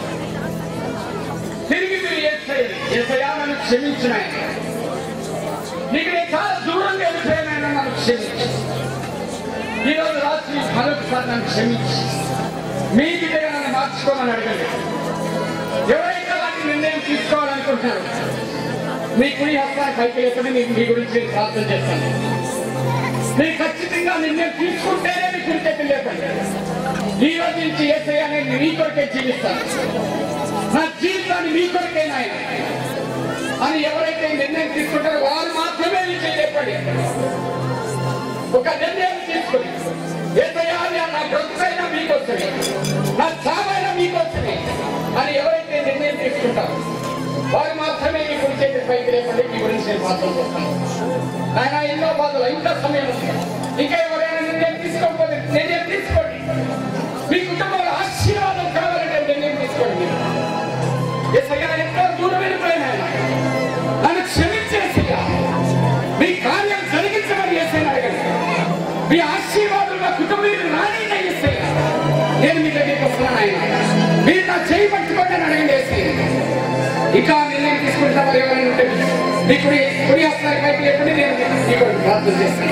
[SPEAKER 2] తిరిగి మీరు ఏసయ్యండి ఏసయ్యా నన్ను క్షమించిన ఆయన. నీకు నేను చాలా దూరంగా వెళ్ళిపోయానైనా నన్ను క్షమించు ఈ రోజు రాత్రి మరొకసారి నన్ను క్షమించి మీ బిడ్డగా నన్ను మార్చుకోమని అడగండి ఎవరైతే అలాంటి నిర్ణయం తీసుకోవాలనుకుంటున్నారు మీ కుడి హస్తాన్ని పైకి లేకుండా మీకు మీ గురించి నేను ప్రార్థన చేస్తాను మీరు ఖచ్చితంగా నిర్ణయం తీసుకుంటేనే మీ కుడి చేతులు లేపండి ఈ రోజు నుంచి ఏసయ్యా నేను మీ కొరకే జీవిస్తాను నా జీవితాన్ని మీ కొరకే నాయన అని ఎవరైతే నిర్ణయం తీసుకుంటారో వారు మాత్రమే మీకు చెప్పండి ఒక నిర్ణయం తీసుకుని ఏదైనా నా బ్రతుకైనా మీకొచ్చని నా చావైనా మీకొచ్చని అని ఎవరైతే నిర్ణయం తీసుకుంటారో వారు మాత్రమే మీ గురించి చేతి పైకి లేపండి మీ గురించి నేను బాధలు చేస్తాను ఆయన ఎన్నో బాధలు ఇంకా సమయం ఉంది ఇంకా ఎవరైనా నిర్ణయం తీసుకోకపోతే నిర్ణయం తీసుకోండి మీ కుటుంబంలో ఆశీర్వాదం కావాలంటే నిర్ణయం తీసుకోండి మీరు. ఏసయ్యా ఎంతో దూరం వెళ్ళిపోయినా నన్ను క్షమించేసయ్యా మీ కార్యం జరిగించమని ఏసైనా అడగండి మీ ఆశీర్వాదం నా కుటుంబం రాని ఏసయ్యా నేను మీ దగ్గరికి వస్తున్నాను ఆయన మీరు నా చేయి పట్టుకోండి అని అడగండి ఏసయ్య ఇంకా నిర్ణయం తీసుకుంటా మరి ఎవరైనా ఉంటే మీ కుడి కుడి హస్తాన్ని పైకి లేకుండా నేను మీ కొరకు ప్రార్థన చేస్తాను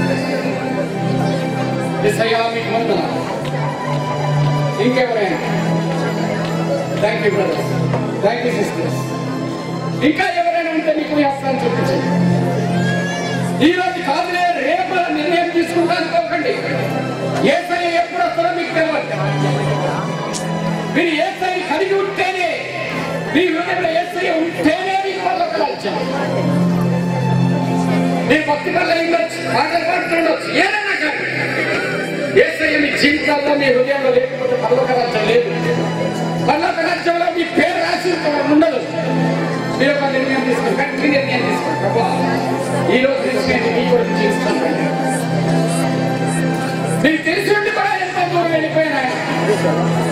[SPEAKER 2] ఏసయ్యా మీకు వందనాలు ఇంకెవరైనా thank you brother thank you sisters ఇంకా ఎవరైనా ఉంటే మీకు వేస్తాను చూపించండి ఈ రోజు కాదులే రేపు నిర్ణయం తీసుకుంటాను అనుకోకండి ఏసై ఎప్పుడు వస్తారో మీకు తెలియదు మీరు ఏసై కలిగి ఉంటేనే మీ హృదయంలో ఏసై ఉంటేనే మీకు పర్లోక రాజ్యం మీ భక్తి వల్ల ఉండొచ్చు పాటలు పాడుతుండొచ్చు ఏదైనా కానీ ఏసై మీ జీవితాల్లో మీ హృదయంలో లేకపోతే పర్లోక రాజ్యం లేదు పర్లోక రాజ్యంలో మీ పేరు రాసి ఉండదు మీరు ఒక నిర్ణయం తీసుకోండి గట్టి నిర్ణయం తీసుకోండి ప్రభా ఈ రోజు నుంచి నేను మీ కొరకు జీవిస్తాను మీకు తెలిసి ఉండి కూడా ఎంతో దూరం వెళ్ళిపోయినా